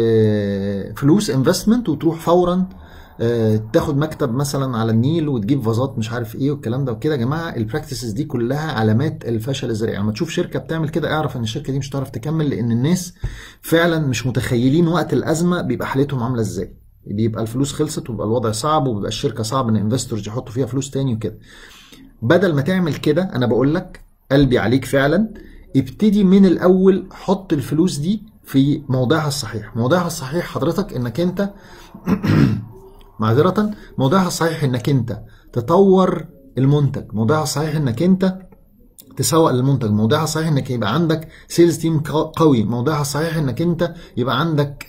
فلوس انفستمنت وتروح فورا تاخد مكتب مثلا على النيل وتجيب فازات مش عارف ايه والكلام ده وكده يا جماعه البراكتسز دي كلها علامات الفشل الذريع لما تشوف شركه بتعمل كده اعرف ان الشركه دي مش هتعرف تكمل لان الناس فعلا مش متخيلين وقت الازمه بيبقى حالتهم عامله ازاي بيبقى الفلوس خلصت وبيبقى الوضع صعب وبيبقى الشركه صعب ان انفستورز يحطوا فيها فلوس تاني وكده بدل ما تعمل كده انا بقول لك قلبي عليك فعلا ابتدي من الاول حط الفلوس دي في موضعها الصحيح موضعها الصحيح حضرتك انك انت معذرة موضعها الصحيح انك انت تطور المنتج موضعها الصحيح انك انت تسوق للمنتج موضعها الصحيح انك يبقى عندك سيلز تيم قوي موضعها الصحيح انك انت يبقى عندك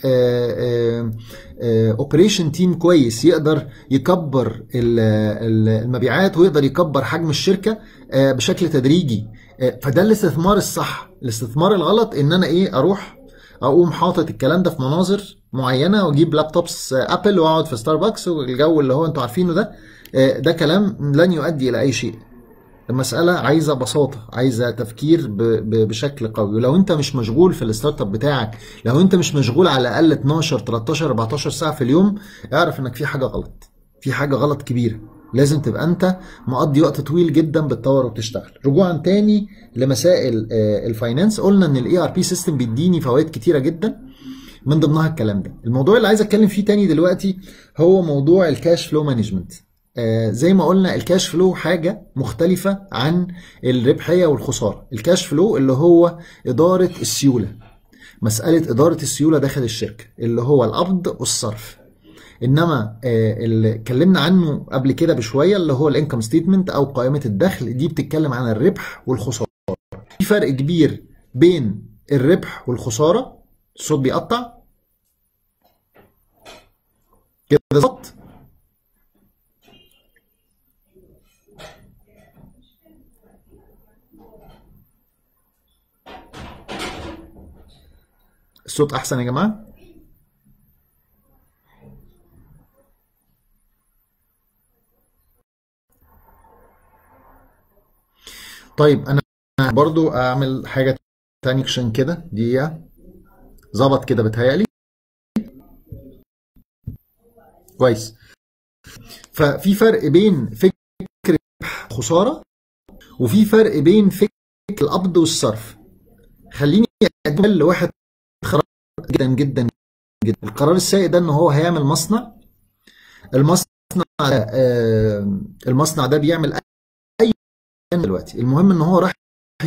اوبريشن تيم كويس يقدر يكبر المبيعات ويقدر يكبر حجم الشركه بشكل تدريجي فده الاستثمار الصح الاستثمار الغلط ان انا ايه اروح اقوم حاطط الكلام ده في مناظر معينه واجيب لابتوبس ابل واقعد في ستاربكس والجو اللي هو انتوا عارفينه ده ده كلام لن يؤدي الى اي شيء المسألة عايزة بساطة عايزة تفكير بشكل قوي ولو انت مش مشغول في الستارت اب بتاعك لو انت مش مشغول على الاقل 12 13 14 ساعة في اليوم اعرف انك في حاجة غلط في حاجة غلط كبيرة لازم تبقى انت مقضي وقت طويل جدا بتطور وبتشتغل رجوعا تاني لمسائل الفاينانس قلنا ان الاي ار بي سيستم بيديني فوائد كتيره جدا من ضمنها الكلام ده الموضوع اللي عايز اتكلم فيه تاني دلوقتي هو موضوع الكاش فلو مانجمنت زي ما قلنا الكاش فلو حاجه مختلفه عن الربحيه والخساره الكاش فلو اللي هو اداره السيوله مساله اداره السيوله داخل الشركه اللي هو القبض والصرف انما اللي اتكلمنا عنه قبل كده بشويه اللي هو الانكم ستيتمنت او قائمه الدخل دي بتتكلم عن الربح والخساره في فرق كبير بين الربح والخساره الصوت بيقطع كده بالظبط الصوت احسن يا جماعه طيب انا برضو اعمل حاجه تانية عشان كده دقيقه ظبط كده بتهيألي كويس ففي فرق بين فكره خساره وفي فرق بين فكره القبض والصرف خليني اقول لواحد قرار جدا جدا جدا القرار السيء ده ان هو هيعمل مصنع المصنع ده المصنع ده بيعمل اي دلوقتي المهم ان هو راح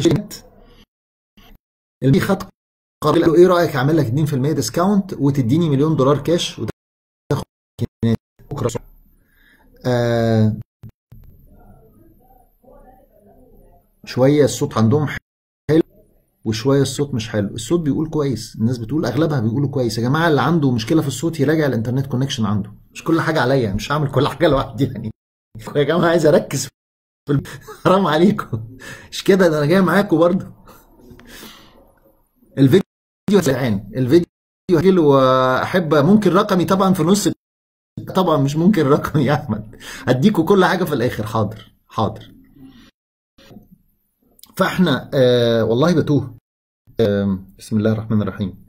اللي خد قرار له ايه رايك اعمل لك 2% ديسكاونت وتديني مليون دولار كاش وتاخد بكره آه شويه الصوت عندهم حلو وشويه الصوت مش حلو الصوت بيقول كويس الناس بتقول اغلبها بيقولوا كويس يا جماعه اللي عنده مشكله في الصوت يراجع الانترنت كونكشن عنده مش كل حاجه عليا مش هعمل كل حاجه لوحدي يعني يا جماعه عايز اركز في الب- حرام عليكم مش كده ده انا جاي معاكم برضه الفيديو سرعان الفيديو سجل واحب ممكن رقمي طبعا في نص طبعا مش ممكن رقمي يا احمد هديكوا كل حاجه في الاخر حاضر حاضر فاحنا آه والله بتوه آه بسم الله الرحمن الرحيم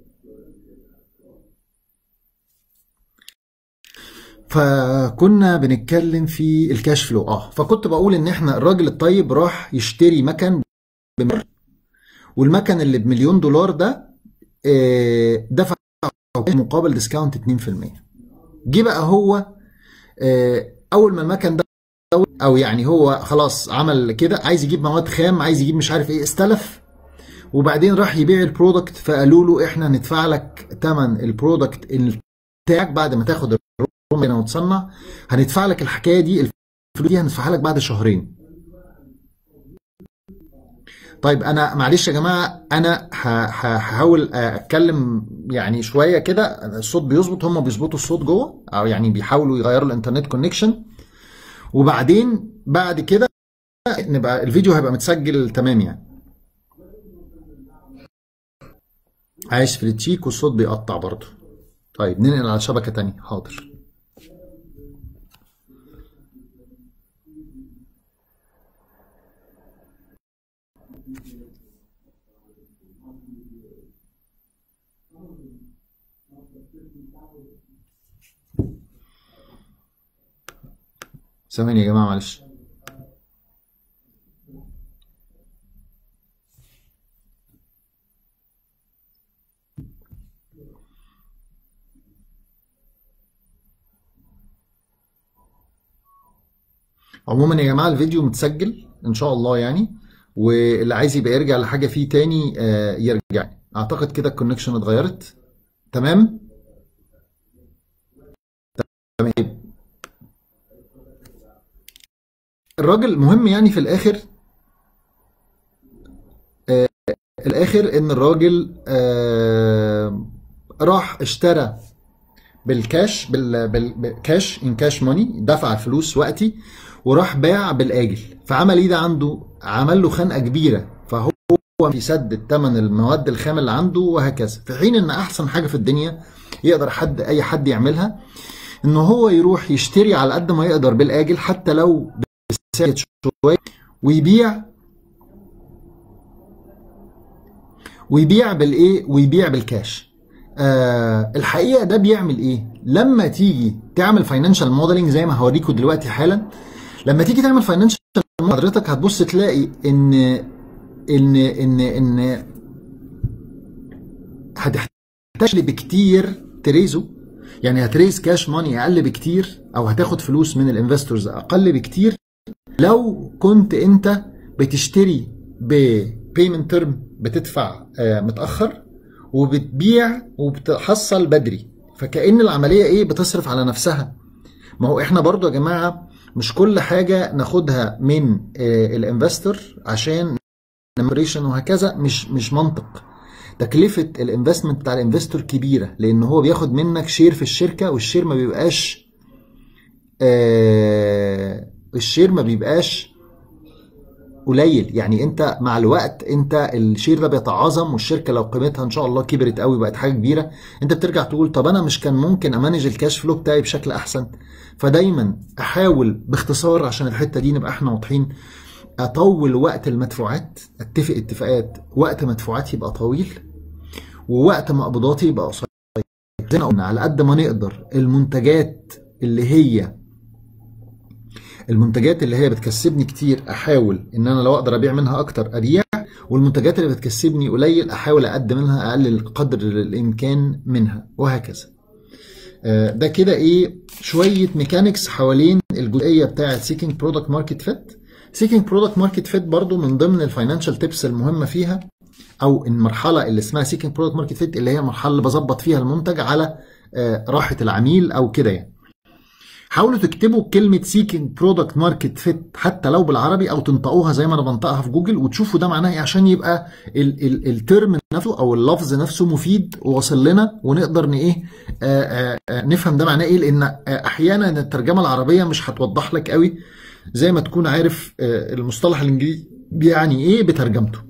فكنا بنتكلم في الكاش فلو اه فكنت بقول ان احنا الراجل الطيب راح يشتري مكن بمليون والمكن اللي بمليون دولار ده آه، دفع مقابل ديسكاونت 2% جه بقى هو آه، اول ما المكن ده او يعني هو خلاص عمل كده عايز يجيب مواد خام عايز يجيب مش عارف ايه استلف وبعدين راح يبيع البرودكت فقالوا له احنا هندفع لك ثمن البرودكت بتاعك بعد ما تاخد الروم هنا وتصنع هندفع لك الحكايه دي الفلوس دي هندفعها لك بعد شهرين طيب انا معلش يا جماعه انا ه- ه- هحاول اتكلم يعني شويه كده الصوت بيظبط هم بيظبطوا الصوت جوه او يعني بيحاولوا يغيروا الانترنت كونكشن وبعدين بعد كده نبقى الفيديو هيبقى متسجل تمام يعني عايش في التشيك والصوت بيقطع برضه طيب ننقل على شبكه تانية حاضر ثواني يا جماعه معلش عموما يا جماعه الفيديو متسجل ان شاء الله يعني واللي عايز يبقى يرجع لحاجه فيه تاني آه، يرجع اعتقد كده الكونكشن اتغيرت تمام تمام الراجل مهم يعني في الاخر الاخر ان الراجل آه، راح اشترى بالكاش بال... بال... بالكاش ان كاش ماني دفع الفلوس وقتي وراح باع بالاجل فعمل ايه ده عنده عمل له خنقه كبيره فهو بيسدد ثمن المواد الخام اللي عنده وهكذا في حين ان احسن حاجه في الدنيا يقدر حد اي حد يعملها ان هو يروح يشتري على قد ما يقدر بالاجل حتى لو بسعر شويه ويبيع ويبيع بالايه ويبيع بالكاش آه الحقيقه ده بيعمل ايه لما تيجي تعمل فاينانشال موديلنج زي ما هوريكم دلوقتي حالا لما تيجي تعمل فاينانشال حضرتك هتبص تلاقي ان ان ان ان هتحتاج بكتير تريزه يعني هتريز كاش ماني اقل بكتير او هتاخد فلوس من الانفستورز اقل بكتير لو كنت انت بتشتري ببيمنت تيرم بتدفع آه، متاخر وبتبيع وبتحصل بدري فكأن العمليه ايه بتصرف على نفسها ما هو احنا برضو يا جماعه مش كل حاجه ناخدها من آه، الانفستور عشان نمريشن وهكذا مش مش منطق تكلفه الانفستمنت بتاع الانفستور كبيره لان هو بياخد منك شير في الشركه والشير ما بيبقاش آه الشير ما بيبقاش قليل يعني انت مع الوقت انت الشير ده بيتعاظم والشركه لو قيمتها ان شاء الله كبرت قوي بقت حاجه كبيره انت بترجع تقول طب انا مش كان ممكن امانج الكاش فلو بتاعي بشكل احسن فدايما احاول باختصار عشان الحته دي نبقى احنا واضحين اطول وقت المدفوعات اتفق اتفاقات وقت مدفوعاتي يبقى طويل ووقت مقبوضاتي يبقى قصير زي ما قلنا على قد ما نقدر المنتجات اللي هي المنتجات اللي هي بتكسبني كتير احاول ان انا لو اقدر ابيع منها اكتر ابيع والمنتجات اللي بتكسبني قليل احاول اقدم منها اقل قدر الامكان منها وهكذا آه، ده كده ايه شويه ميكانيكس حوالين الجزئيه بتاعه سيكينج برودكت ماركت فيت سيكينج برودكت ماركت فيت برضو من ضمن الفاينانشال تيبس المهمه فيها او المرحله اللي اسمها سيكينج برودكت ماركت فيت اللي هي المرحله اللي بظبط فيها المنتج على آه، راحه العميل او كده يعني حاولوا تكتبوا كلمة سيكينج برودكت ماركت فيت حتى لو بالعربي او تنطقوها زي ما انا بنطقها في جوجل وتشوفوا ده معناه ايه عشان يبقى ال ال الترم نفسه او اللفظ نفسه مفيد وواصل لنا ونقدر ن ايه آآ آآ نفهم ده معناه ايه لان احيانا الترجمة العربية مش هتوضح لك قوي زي ما تكون عارف المصطلح الانجليزي بيعني ايه بترجمته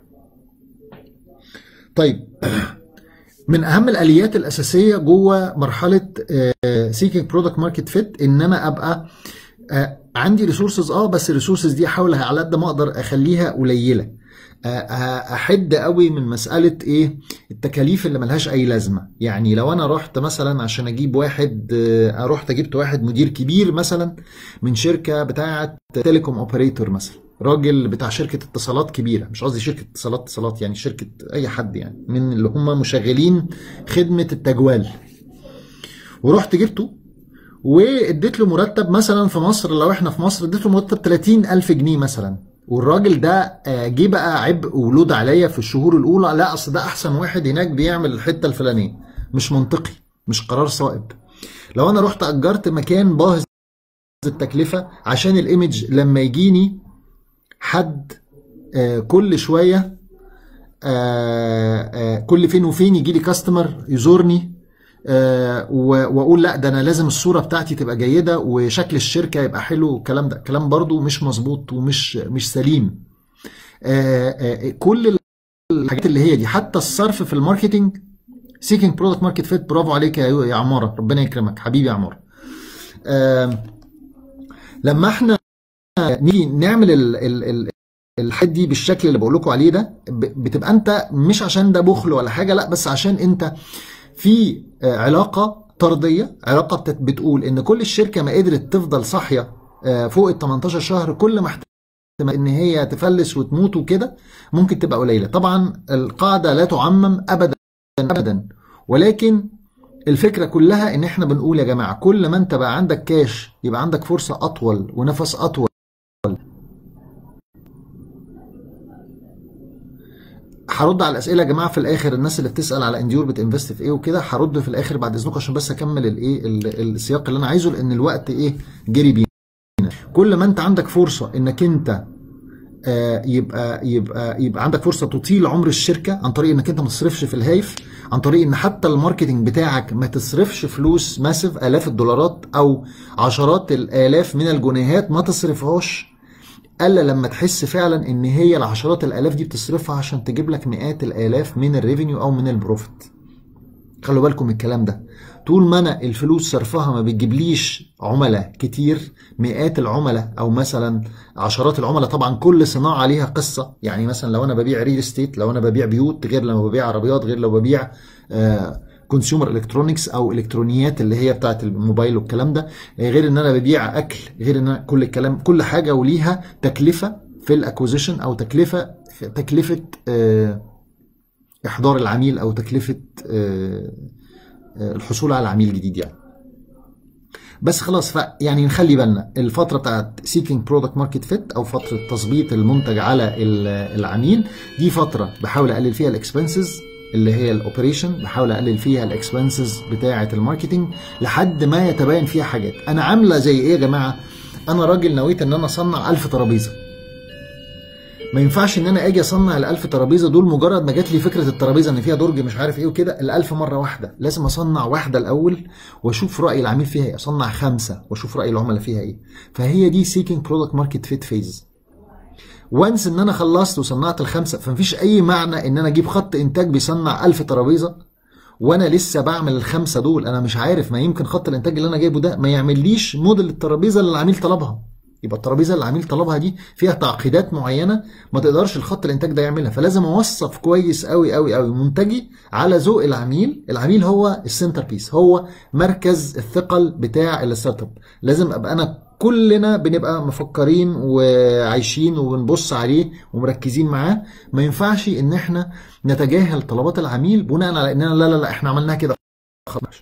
طيب من اهم الاليات الاساسيه جوه مرحله سيكينج برودكت ماركت فيت ان انا ابقى عندي ريسورسز اه بس الريسورسز دي احاول على قد ما اقدر اخليها قليله احد قوي من مساله ايه التكاليف اللي ملهاش اي لازمه يعني لو انا رحت مثلا عشان اجيب واحد رحت جبت واحد مدير كبير مثلا من شركه بتاعه تيليكوم اوبريتور مثلا راجل بتاع شركه اتصالات كبيره مش قصدي شركه اتصالات اتصالات يعني شركه اي حد يعني من اللي هم مشغلين خدمه التجوال ورحت جبته واديت له مرتب مثلا في مصر لو احنا في مصر اديت له مرتب 30 الف جنيه مثلا والراجل ده جه بقى عبء ولود عليا في الشهور الاولى لا اصل ده احسن واحد هناك بيعمل الحته الفلانيه مش منطقي مش قرار صائب لو انا رحت اجرت مكان باهظ التكلفه عشان الايمج لما يجيني حد آه كل شويه آه آه كل فين وفين يجي لي كاستمر يزورني واقول لا ده انا لازم الصوره بتاعتي تبقى جيده وشكل الشركه يبقى حلو والكلام ده كلام برضو مش مظبوط ومش مش سليم كل الحاجات اللي هي دي حتى الصرف في الماركتينج سيكينج برودكت ماركت فيت برافو عليك يا عماره ربنا يكرمك حبيبي يا عماره لما احنا نيجي نعمل ال ال ال الحاجات دي بالشكل اللي بقول لكم عليه ده بتبقى انت مش عشان ده بخل ولا حاجه لا بس عشان انت في علاقه طرديه علاقه بتقول ان كل الشركه ما قدرت تفضل صاحيه فوق ال 18 شهر كل ما احتمال ان هي تفلس وتموت وكده ممكن تبقى قليله طبعا القاعده لا تعمم ابدا ابدا ولكن الفكره كلها ان احنا بنقول يا جماعه كل ما انت بقى عندك كاش يبقى عندك فرصه اطول ونفس اطول هرد على الاسئله يا جماعه في الاخر الناس اللي بتسال على انديور بتنفست في ايه وكده هرد في الاخر بعد اذنكم عشان بس اكمل الايه السياق اللي انا عايزه لان الوقت ايه جري بينا كل ما انت عندك فرصه انك انت آه يبقى يبقى يبقى عندك فرصه تطيل عمر الشركه عن طريق انك انت ما تصرفش في الهايف عن طريق ان حتى الماركتنج بتاعك ما تصرفش فلوس ماسف الاف الدولارات او عشرات الالاف من الجنيهات ما تصرفهاش الا لما تحس فعلا ان هي العشرات الالاف دي بتصرفها عشان تجيب لك مئات الالاف من الريفينيو او من البروفيت خلوا بالكم من الكلام ده طول ما انا الفلوس صرفها ما بتجيبليش عملاء كتير مئات العملاء او مثلا عشرات العملاء طبعا كل صناعه ليها قصه يعني مثلا لو انا ببيع ريل استيت لو انا ببيع بيوت غير لما ببيع عربيات غير لو ببيع آه كونسيومر الكترونكس او الكترونيات اللي هي بتاعت الموبايل والكلام ده غير ان انا ببيع اكل غير ان أنا كل الكلام كل حاجه وليها تكلفه في الاكوزيشن او تكلفه تكلفه آه احضار العميل او تكلفه آه الحصول على عميل جديد يعني بس خلاص ف يعني نخلي بالنا الفتره بتاعت سيكينج برودكت ماركت فيت او فتره تظبيط المنتج على العميل دي فتره بحاول اقلل فيها الاكسبنسز اللي هي الاوبريشن بحاول اقلل فيها الاكسبنسز بتاعه الماركتنج لحد ما يتبين فيها حاجات انا عامله زي ايه يا جماعه انا راجل نويت ان انا اصنع 1000 ترابيزه ما ينفعش ان انا اجي اصنع ال1000 ترابيزه دول مجرد ما جات لي فكره الترابيزه ان فيها درج مش عارف ايه وكده ال1000 مره واحده لازم اصنع واحده الاول واشوف راي العميل فيها ايه اصنع خمسه واشوف راي العملاء فيها ايه فهي دي سيكينج برودكت ماركت فيت فيز وانس ان انا خلصت وصنعت الخمسه فمفيش اي معنى ان انا اجيب خط انتاج بيصنع 1000 ترابيزه وانا لسه بعمل الخمسه دول انا مش عارف ما يمكن خط الانتاج اللي انا جايبه ده ما يعمليش موديل الترابيزه اللي العميل طلبها يبقى الترابيزه اللي العميل طلبها دي فيها تعقيدات معينه ما تقدرش الخط الانتاج ده يعملها فلازم اوصف كويس قوي قوي قوي منتجي على ذوق العميل العميل هو السنتر بيس هو مركز الثقل بتاع الستارت اب لازم ابقى انا كلنا بنبقى مفكرين وعايشين وبنبص عليه ومركزين معاه ما ينفعش ان احنا نتجاهل طلبات العميل بناء على اننا لا لا لا احنا عملناها كده خلاص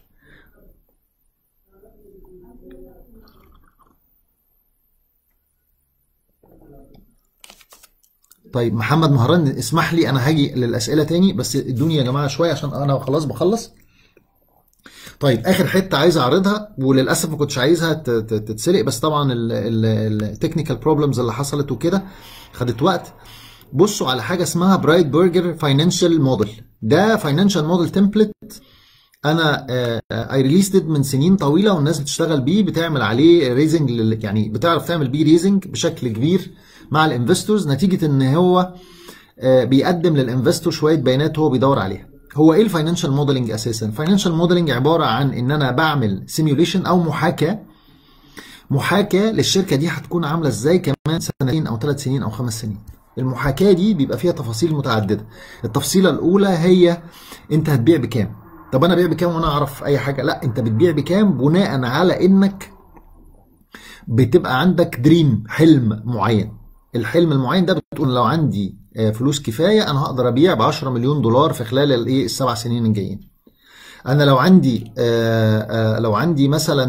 طيب محمد مهران اسمح لي انا هاجي للاسئله تاني بس ادوني يا جماعه شويه عشان انا خلاص بخلص طيب اخر حته عايز اعرضها وللاسف ما كنتش عايزها ت- ت- تتسرق بس طبعا التكنيكال بروبلمز اللي حصلت وكده خدت وقت بصوا على حاجه اسمها برايت برجر فاينانشال موديل ده فاينانشال موديل تمبلت انا اي ريليستد من سنين طويله والناس بتشتغل بيه بتعمل عليه ريزنج يعني بتعرف تعمل بيه ريزنج بشكل كبير مع الانفستورز نتيجه ان هو آه، بيقدم للانفستور شويه بيانات هو بيدور عليها هو ايه الفاينانشال موديلنج اساسا الفاينانشال موديلنج عباره عن ان انا بعمل سيميوليشن او محاكاه محاكاه للشركه دي هتكون عامله ازاي كمان سنتين او ثلاث سنين او خمس سنين المحاكاه دي بيبقى فيها تفاصيل متعدده التفصيله الاولى هي انت هتبيع بكام طب انا ابيع بكام وانا اعرف اي حاجه لا انت بتبيع بكام بناء على انك بتبقى عندك دريم حلم معين الحلم المعين ده بتقول لو عندي آه، فلوس كفايه انا هقدر ابيع ب 10 مليون دولار في خلال الايه السبع سنين الجايين انا لو عندي آه، آه، لو عندي مثلا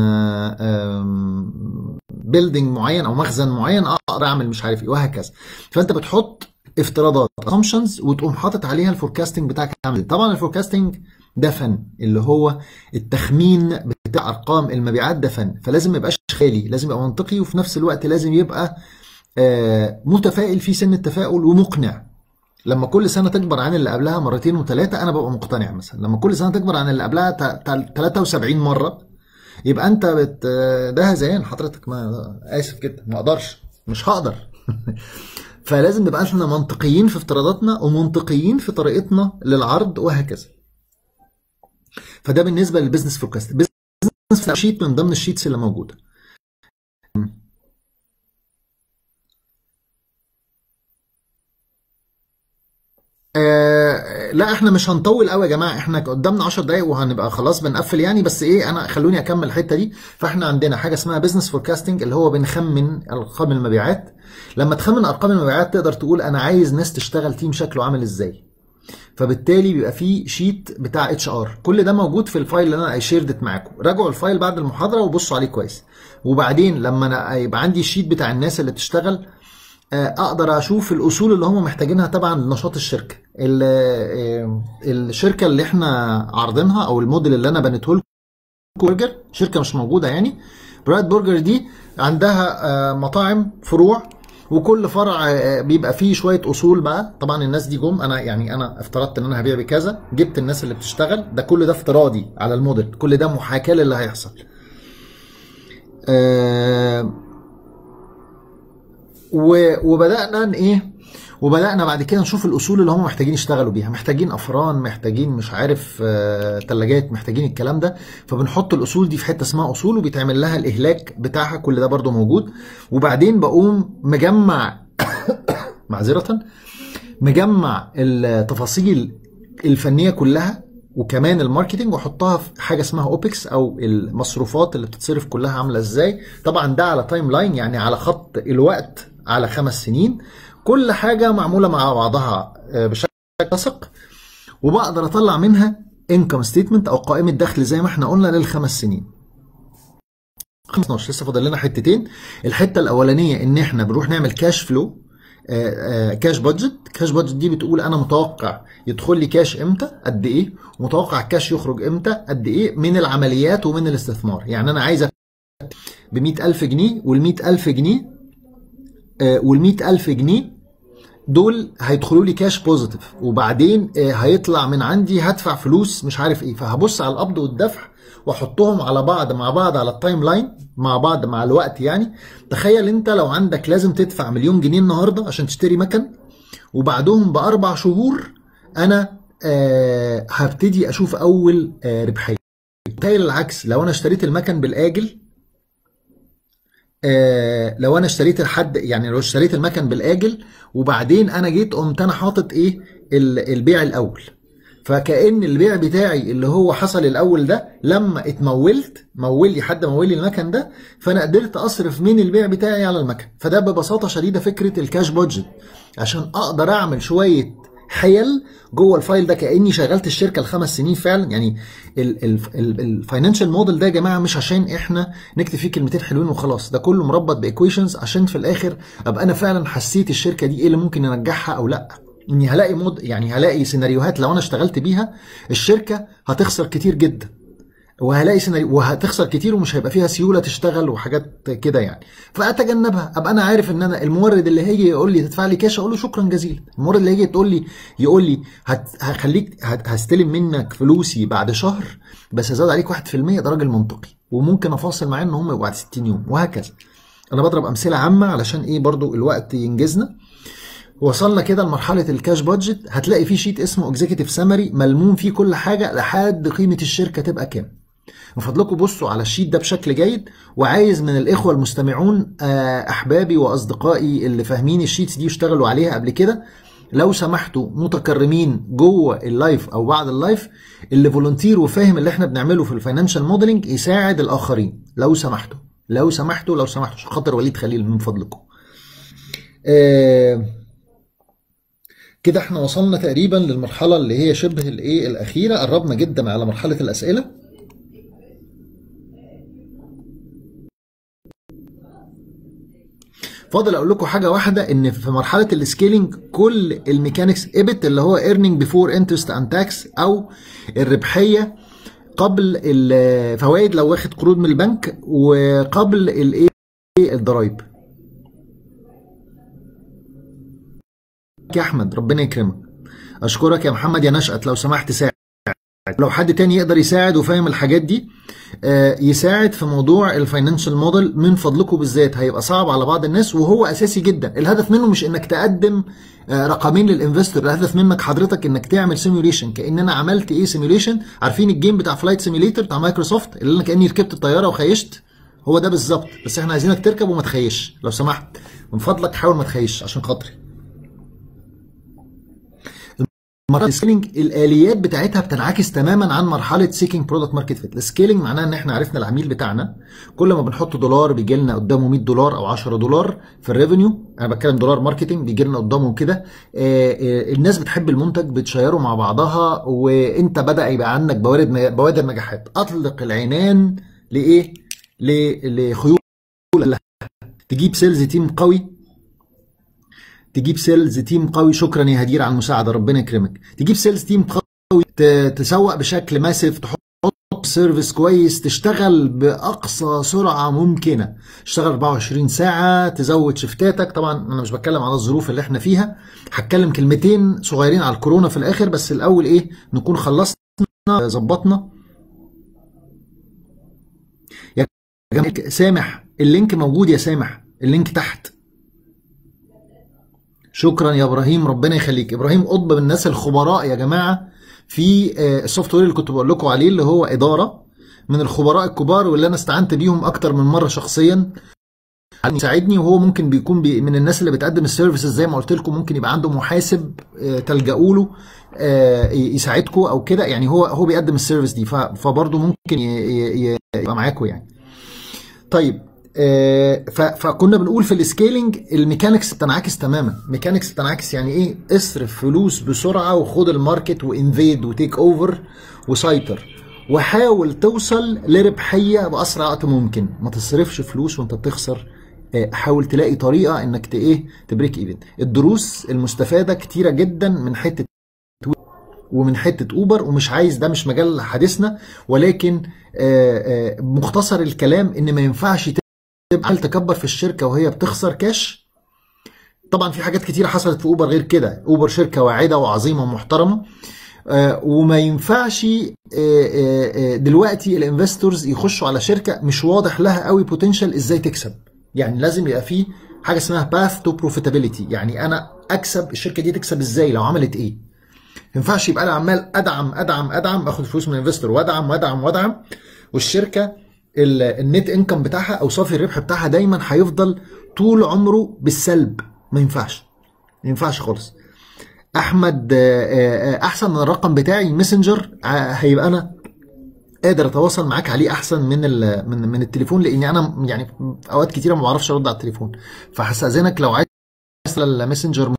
بيلدينج معين او مخزن معين اقدر اعمل مش عارف ايه وهكذا فانت بتحط افتراضات assumptions وتقوم حاطط عليها الفوركاستنج بتاعك عامل إيه. طبعا الفوركاستنج ده فن اللي هو التخمين بتاع ارقام المبيعات ده فن فلازم ما يبقاش خيالي لازم يبقى منطقي وفي نفس الوقت لازم يبقى آه، متفائل في سن التفاؤل ومقنع لما كل سنه تكبر عن اللي قبلها مرتين وثلاثه انا ببقى مقتنع مثلا لما كل سنه تكبر عن اللي قبلها تا- تا- 73 مره يبقى انت بت ده هذيان حضرتك ما اسف جدا ما اقدرش مش هقدر فلازم نبقى احنا منطقيين في افتراضاتنا ومنطقيين في طريقتنا للعرض وهكذا فده بالنسبه للبيزنس فوركاست بيزنس شيت من ضمن الشيتس اللي موجوده آه لا احنا مش هنطول قوي يا جماعه احنا قدامنا 10 دقايق وهنبقى خلاص بنقفل يعني بس ايه انا خلوني اكمل الحته دي فاحنا عندنا حاجه اسمها بزنس فوركاستنج اللي هو بنخمن ارقام المبيعات لما تخمن ارقام المبيعات تقدر تقول انا عايز ناس تشتغل تيم شكله عامل ازاي فبالتالي بيبقى فيه شيت بتاع اتش ار كل ده موجود في الفايل اللي انا شيردت معاكم راجعوا الفايل بعد المحاضره وبصوا عليه كويس وبعدين لما انا يبقى عندي الشيت بتاع الناس اللي بتشتغل آه، اقدر اشوف الاصول اللي هم محتاجينها طبعا لنشاط الشركه ال- آه، الشركه اللي احنا عارضينها او الموديل اللي انا بنيته لكم برجر شركه مش موجوده يعني برايت برجر دي عندها آه، مطاعم فروع وكل فرع آه، بيبقى فيه شويه اصول بقى طبعا الناس دي جم انا يعني انا افترضت ان انا هبيع بكذا جبت الناس اللي بتشتغل ده كل ده افتراضي على الموديل كل ده محاكاه للي هيحصل آه، و- وبدانا ن- ايه وبدانا بعد كده نشوف الاصول اللي هم محتاجين يشتغلوا بيها محتاجين افران محتاجين مش عارف ثلاجات محتاجين الكلام ده فبنحط الاصول دي في حته اسمها اصول وبيتعمل لها الاهلاك بتاعها كل ده برضو موجود وبعدين بقوم مجمع معذره مجمع التفاصيل الفنيه كلها وكمان الماركتنج واحطها في حاجه اسمها اوبكس او المصروفات اللي بتتصرف كلها عامله ازاي طبعا ده على تايم لاين يعني على خط الوقت على خمس سنين كل حاجه معموله مع بعضها آه، بشكل متسق وبقدر اطلع منها انكم ستيتمنت او قائمه دخل زي ما احنا قلنا للخمس سنين 15 لسه فاضل لنا حتتين الحته الاولانيه ان احنا بنروح نعمل كاش فلو كاش بادجت كاش بادجت دي بتقول انا متوقع يدخل لي كاش امتى قد ايه ومتوقع الكاش يخرج امتى قد ايه من العمليات ومن الاستثمار يعني انا عايز ب 100000 جنيه وال 100000 جنيه وال 100000 جنيه دول هيدخلوا لي كاش بوزيتيف وبعدين آه، هيطلع من عندي هدفع فلوس مش عارف ايه فهبص على القبض والدفع واحطهم على بعض مع بعض على التايم لاين مع بعض مع الوقت يعني تخيل انت لو عندك لازم تدفع مليون جنيه النهارده عشان تشتري مكن وبعدهم باربع شهور انا آه هبتدي اشوف اول آه ربحيه تخيل العكس لو انا اشتريت المكن بالاجل آه لو انا اشتريت لحد يعني لو اشتريت المكن بالاجل وبعدين انا جيت قمت انا حاطط ايه ال- البيع الاول فكأن البيع بتاعي اللي هو حصل الاول ده لما اتمولت مول لي حد مول لي المكن ده فانا قدرت اصرف من البيع بتاعي على المكن فده ببساطه شديده فكره الكاش بادجت عشان اقدر اعمل شويه حيل جوه الفايل ده كاني شغلت الشركه الخمس سنين فعلا يعني الفاينانشال موديل ده يا جماعه مش عشان احنا نكتب فيه كلمتين حلوين وخلاص ده كله مربط بايكويشنز عشان في الاخر ابقى انا فعلا حسيت الشركه دي ايه اللي ممكن انجحها او لا اني هلاقي مود يعني هلاقي سيناريوهات لو انا اشتغلت بيها الشركه هتخسر كتير جدا وهلاقي سيناريو وهتخسر كتير ومش هيبقى فيها سيوله تشتغل وحاجات كده يعني فاتجنبها ابقى انا عارف ان انا المورد اللي هيجي يقول لي تدفع لي كاش اقول له شكرا جزيلا المورد اللي هيجي تقول لي يقول لي هت هخليك هت هستلم منك فلوسي بعد شهر بس هزود عليك 1% ده راجل منطقي وممكن افاصل معاه ان هم يبقوا بعد 60 يوم وهكذا انا بضرب امثله عامه علشان ايه برضو الوقت ينجزنا وصلنا كده لمرحله الكاش بادجت هتلاقي فيه شيت اسمه اكزيكتيف سامري ملموم فيه كل حاجه لحد قيمه الشركه تبقى كام من فضلكم بصوا على الشيت ده بشكل جيد وعايز من الاخوه المستمعون احبابي واصدقائي اللي فاهمين الشيتس دي واشتغلوا عليها قبل كده لو سمحتوا متكرمين جوه اللايف او بعد اللايف اللي فولunteer وفاهم اللي احنا بنعمله في الفاينانشال موديلنج يساعد الاخرين لو سمحتوا لو سمحتوا لو سمحتوا عشان خاطر وليد خليل من فضلكم آه كده احنا وصلنا تقريبا للمرحله اللي هي شبه الايه الاخيره قربنا جدا على مرحله الاسئله فاضل اقول لكم حاجه واحده ان في مرحله السكيلينج كل الميكانكس ايبت اللي هو ايرنينج بيفور انترست اند تاكس او الربحيه قبل الفوائد لو واخد قروض من البنك وقبل الايه الضرايب يا احمد ربنا يكرمك اشكرك يا محمد يا نشأت لو سمحت ساعد لو حد تاني يقدر يساعد وفاهم الحاجات دي يساعد في موضوع الفاينانشال موديل من فضلكم بالذات هيبقى صعب على بعض الناس وهو اساسي جدا الهدف منه مش انك تقدم رقمين للانفستور الهدف منك حضرتك انك تعمل سيميوليشن كان انا عملت ايه سيميوليشن عارفين الجيم بتاع فلايت سيميوليتر بتاع مايكروسوفت اللي انا كاني ركبت الطياره وخيشت هو ده بالظبط بس احنا عايزينك تركب وما تخيش لو سمحت من فضلك حاول ما تخيش عشان خاطري مرحله السكيلينج الاليات بتاعتها بتنعكس تماما عن مرحله سيكينج برودكت ماركت فيت السكيلينج معناه ان احنا عرفنا العميل بتاعنا كل ما بنحط دولار بيجي لنا قدامه 100 دولار او 10 دولار في الريفينيو انا بتكلم دولار ماركتنج بيجي لنا قدامه كده الناس بتحب المنتج بتشيره مع بعضها وانت بدا يبقى عندك بوادر بوادر نجاحات اطلق العنان لايه لخيول تجيب سيلز تيم قوي تجيب سيلز تيم قوي شكرا يا هدير على المساعده ربنا يكرمك تجيب سيلز تيم قوي تسوق بشكل ماسف تحط سيرفيس كويس تشتغل باقصى سرعه ممكنه تشتغل 24 ساعه تزود شفتاتك طبعا انا مش بتكلم على الظروف اللي احنا فيها هتكلم كلمتين صغيرين على الكورونا في الاخر بس الاول ايه نكون خلصنا ظبطنا يا جماعه سامح اللينك موجود يا سامح اللينك تحت شكرا يا ابراهيم ربنا يخليك ابراهيم قطب من الناس الخبراء يا جماعه في السوفت وير اللي كنت بقول لكم عليه اللي هو اداره من الخبراء الكبار واللي انا استعنت بيهم اكتر من مره شخصيا يساعدني وهو ممكن بيكون بي من الناس اللي بتقدم السيرفيسز زي ما قلت لكم ممكن يبقى عنده محاسب تلجأوا له يساعدكم او كده يعني هو هو بيقدم السيرفيس دي فبرضه ممكن يبقى معاكم يعني طيب فكنا بنقول في السكيلينج الميكانكس بتنعكس تماما ميكانكس بتنعكس يعني ايه اصرف فلوس بسرعه وخد الماركت وانفيد وتيك اوفر وسيطر وحاول توصل لربحيه باسرع وقت ممكن ما تصرفش فلوس وانت بتخسر حاول تلاقي طريقه انك ت ايه تبريك ايفن الدروس المستفاده كتيره جدا من حته ومن حته اوبر ومش عايز ده مش مجال حديثنا ولكن مختصر الكلام ان ما ينفعش تبقى تكبر في الشركه وهي بتخسر كاش طبعا في حاجات كتيره حصلت في اوبر غير كده اوبر شركه واعده وعظيمه ومحترمه آه وما ينفعش آه آه دلوقتي الانفستورز يخشوا على شركه مش واضح لها قوي بوتنشال ازاي تكسب يعني لازم يبقى في حاجه اسمها باث تو بروفيتابيلتي يعني انا اكسب الشركه دي تكسب ازاي لو عملت ايه ما ينفعش يبقى انا عمال ادعم ادعم ادعم اخد فلوس من الانفستور وادعم وادعم وادعم والشركه النت انكم بتاعها او صافي الربح بتاعها دايما هيفضل طول عمره بالسلب ما ينفعش ما ينفعش خالص احمد احسن من الرقم بتاعي ماسنجر هيبقى انا قادر اتواصل معاك عليه احسن من من من التليفون لاني انا يعني في اوقات كتيره ما بعرفش ارد على التليفون فهستاذنك لو عايز الماسنجر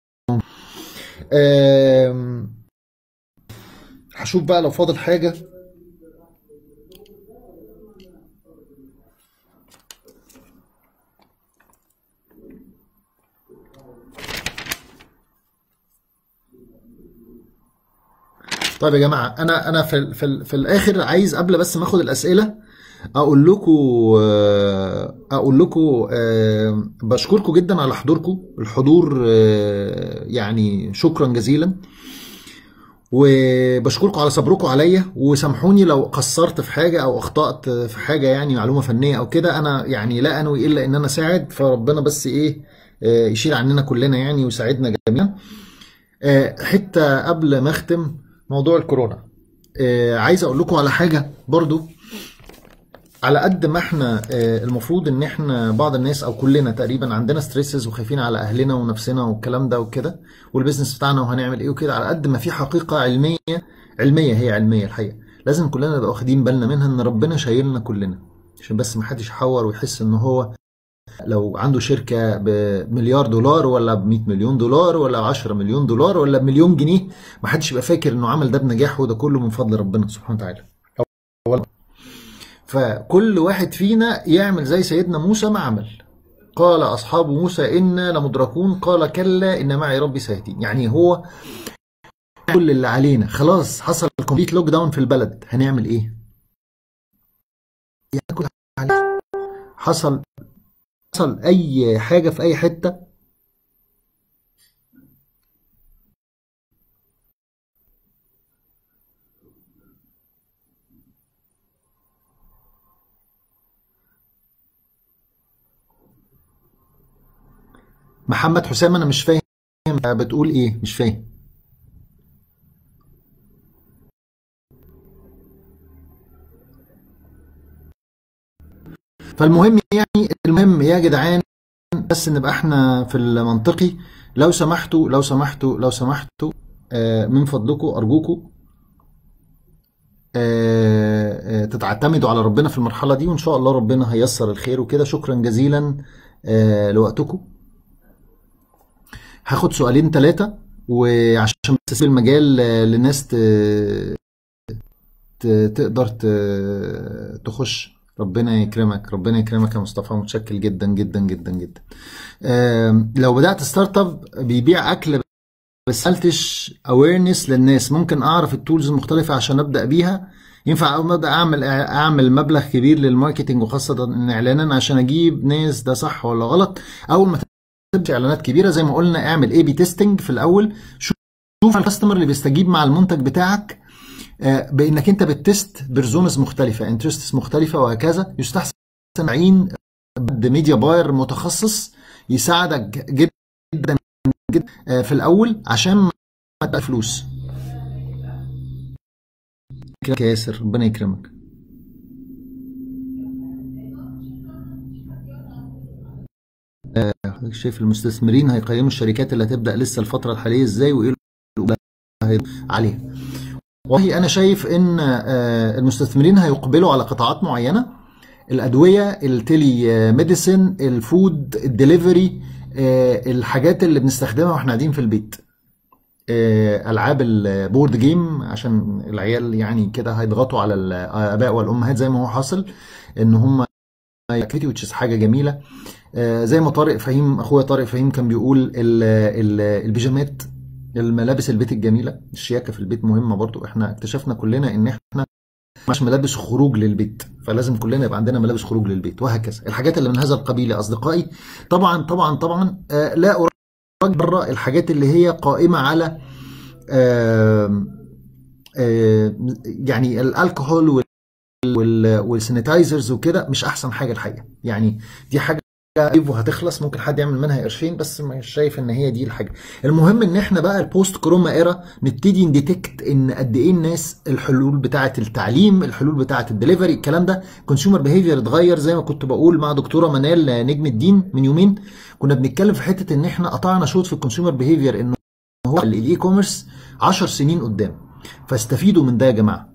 هشوف بقى لو فاضل حاجه طيب يا جماعه انا انا في في, ال- في الاخر عايز قبل بس ما اخد الاسئله اقول لكم اقول لكم بشكركم جدا على حضوركم الحضور آه، يعني شكرا جزيلا وبشكركم على صبركم عليا وسامحوني لو قصرت في حاجه او اخطات في حاجه يعني معلومه فنيه او كده انا يعني لا انوي الا ان انا اساعد فربنا بس ايه آه، يشيل عننا كلنا يعني ويساعدنا جميعا آه، حته قبل ما اختم موضوع الكورونا آه، عايز اقول لكم على حاجه برضو على قد ما احنا آه، المفروض ان احنا بعض الناس او كلنا تقريبا عندنا ستريسز وخايفين على اهلنا ونفسنا والكلام ده وكده والبيزنس بتاعنا وهنعمل ايه وكده على قد ما في حقيقة علمية علمية هي علمية الحقيقة لازم كلنا نبقى واخدين بالنا منها ان ربنا شايلنا كلنا عشان بس ما حدش يحور ويحس ان هو لو عنده شركة بمليار دولار ولا ب 100 مليون دولار ولا 10 مليون دولار ولا بمليون جنيه ما حدش يبقى فاكر انه عمل ده بنجاح وده كله من فضل ربنا سبحانه وتعالى فكل واحد فينا يعمل زي سيدنا موسى ما عمل قال أصحاب موسى إنا لمدركون قال كلا إن معي ربي سيهدين يعني هو كل اللي علينا خلاص حصل كومبليت لوك داون في البلد هنعمل إيه؟ يعني كل حاجة علينا. حصل حصل أي حاجة في أي حتة محمد حسام أنا مش فاهم بتقول إيه مش فاهم فالمهم يعني المهم يا جدعان بس نبقى احنا في المنطقي لو سمحتوا لو سمحتوا لو سمحتوا آه، من فضلكم ارجوكم آه، آه، تتعتمدوا على ربنا في المرحله دي وان شاء الله ربنا هيسر الخير وكده شكرا جزيلا آه، لوقتكم هاخد سؤالين ثلاثه وعشان بس اسيب المجال آه، لناس ت... ت... تقدر ت... تخش ربنا يكرمك ربنا يكرمك يا مصطفى متشكر جدا جدا جدا جدا آم، لو بدأت ستارت اب بيبيع اكل بس سالتش اويرنس للناس ممكن اعرف التولز المختلفه عشان ابدا بيها ينفع اول ما ابدا اعمل اعمل مبلغ كبير للماركتنج وخاصه ان اعلانا عشان اجيب ناس ده صح ولا غلط اول ما تبدا اعلانات كبيره زي ما قلنا اعمل اي بي تيستنج في الاول شوف الكاستمر اللي بيستجيب مع المنتج بتاعك آه، بانك انت بتست بيرزونز مختلفه انترستس مختلفه وهكذا يستحسن تعين ميديا باير متخصص يساعدك جدا جدا آه، في الاول عشان ما تبقى فلوس يكرمك يا ياسر ربنا يكرمك آه، حضرتك شايف المستثمرين هيقيموا الشركات اللي هتبدا لسه الفتره الحاليه ازاي وايه اللي هي- عليها والله انا شايف ان آه، المستثمرين هيقبلوا على قطاعات معينه الادويه التيلي ميديسن الفود الدليفري آه، الحاجات اللي بنستخدمها واحنا قاعدين في البيت آه، العاب البورد جيم عشان العيال يعني كده هيضغطوا على الاباء والامهات زي ما هو حاصل ان هم اكتيفيتي وتشيز حاجه جميله آه، زي ما طارق فهيم اخويا طارق فهيم كان بيقول ال- ال- البيجامات الملابس البيت الجميله الشياكه في البيت مهمه برضو احنا اكتشفنا كلنا ان احنا مش ملابس خروج للبيت فلازم كلنا يبقى عندنا ملابس خروج للبيت وهكذا الحاجات اللي من هذا القبيل يا اصدقائي طبعا طبعا طبعا آه، لا أراجع بره الحاجات اللي هي قائمه على آم، آم، يعني الالكحول وال- وال- والسانيتايزرز وكده مش احسن حاجه الحقيقه يعني دي حاجه ايفو هتخلص ممكن حد يعمل منها قرشين بس مش شايف ان هي دي الحاجه المهم ان احنا بقى البوست كورونا ايرا نبتدي نديتكت ان قد ايه الناس الحلول بتاعه التعليم الحلول بتاعه الدليفري الكلام ده كونسيومر بيهيفير اتغير زي ما كنت بقول مع دكتوره منال نجم الدين من يومين كنا بنتكلم في حته ان احنا قطعنا شوط في الكونسيومر بيهيفير انه هو الاي كوميرس 10 سنين قدام فاستفيدوا من ده يا جماعه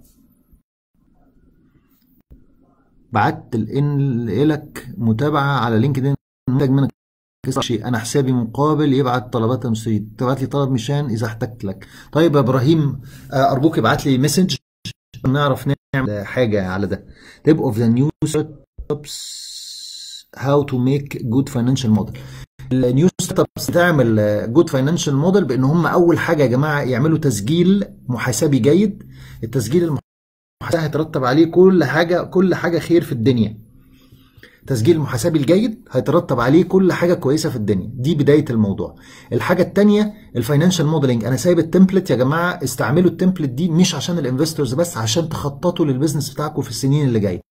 بعت الان لك متابعه على لينكدين محتاج منك شيء انا حسابي مقابل يبعت طلبات المستفيد تبعت لي طلب مشان اذا احتجت لك طيب يا ابراهيم آه، ارجوك ابعت لي مسج نعرف نعمل حاجه على ده tip of the new startups how to make good financial model النيو ستارت ابس تعمل جود فاينانشال موديل بان هم اول حاجه يا جماعه يعملوا تسجيل محاسبي جيد التسجيل المحاسبي هيترتب عليه كل حاجه كل حاجه خير في الدنيا تسجيل المحاسبي الجيد هيترتب عليه كل حاجه كويسه في الدنيا دي بدايه الموضوع الحاجه الثانيه الفاينانشال موديلنج انا سايب التمبلت يا جماعه استعملوا التمبلت دي مش عشان الانفستورز بس عشان تخططوا للبيزنس بتاعكم في السنين اللي جايه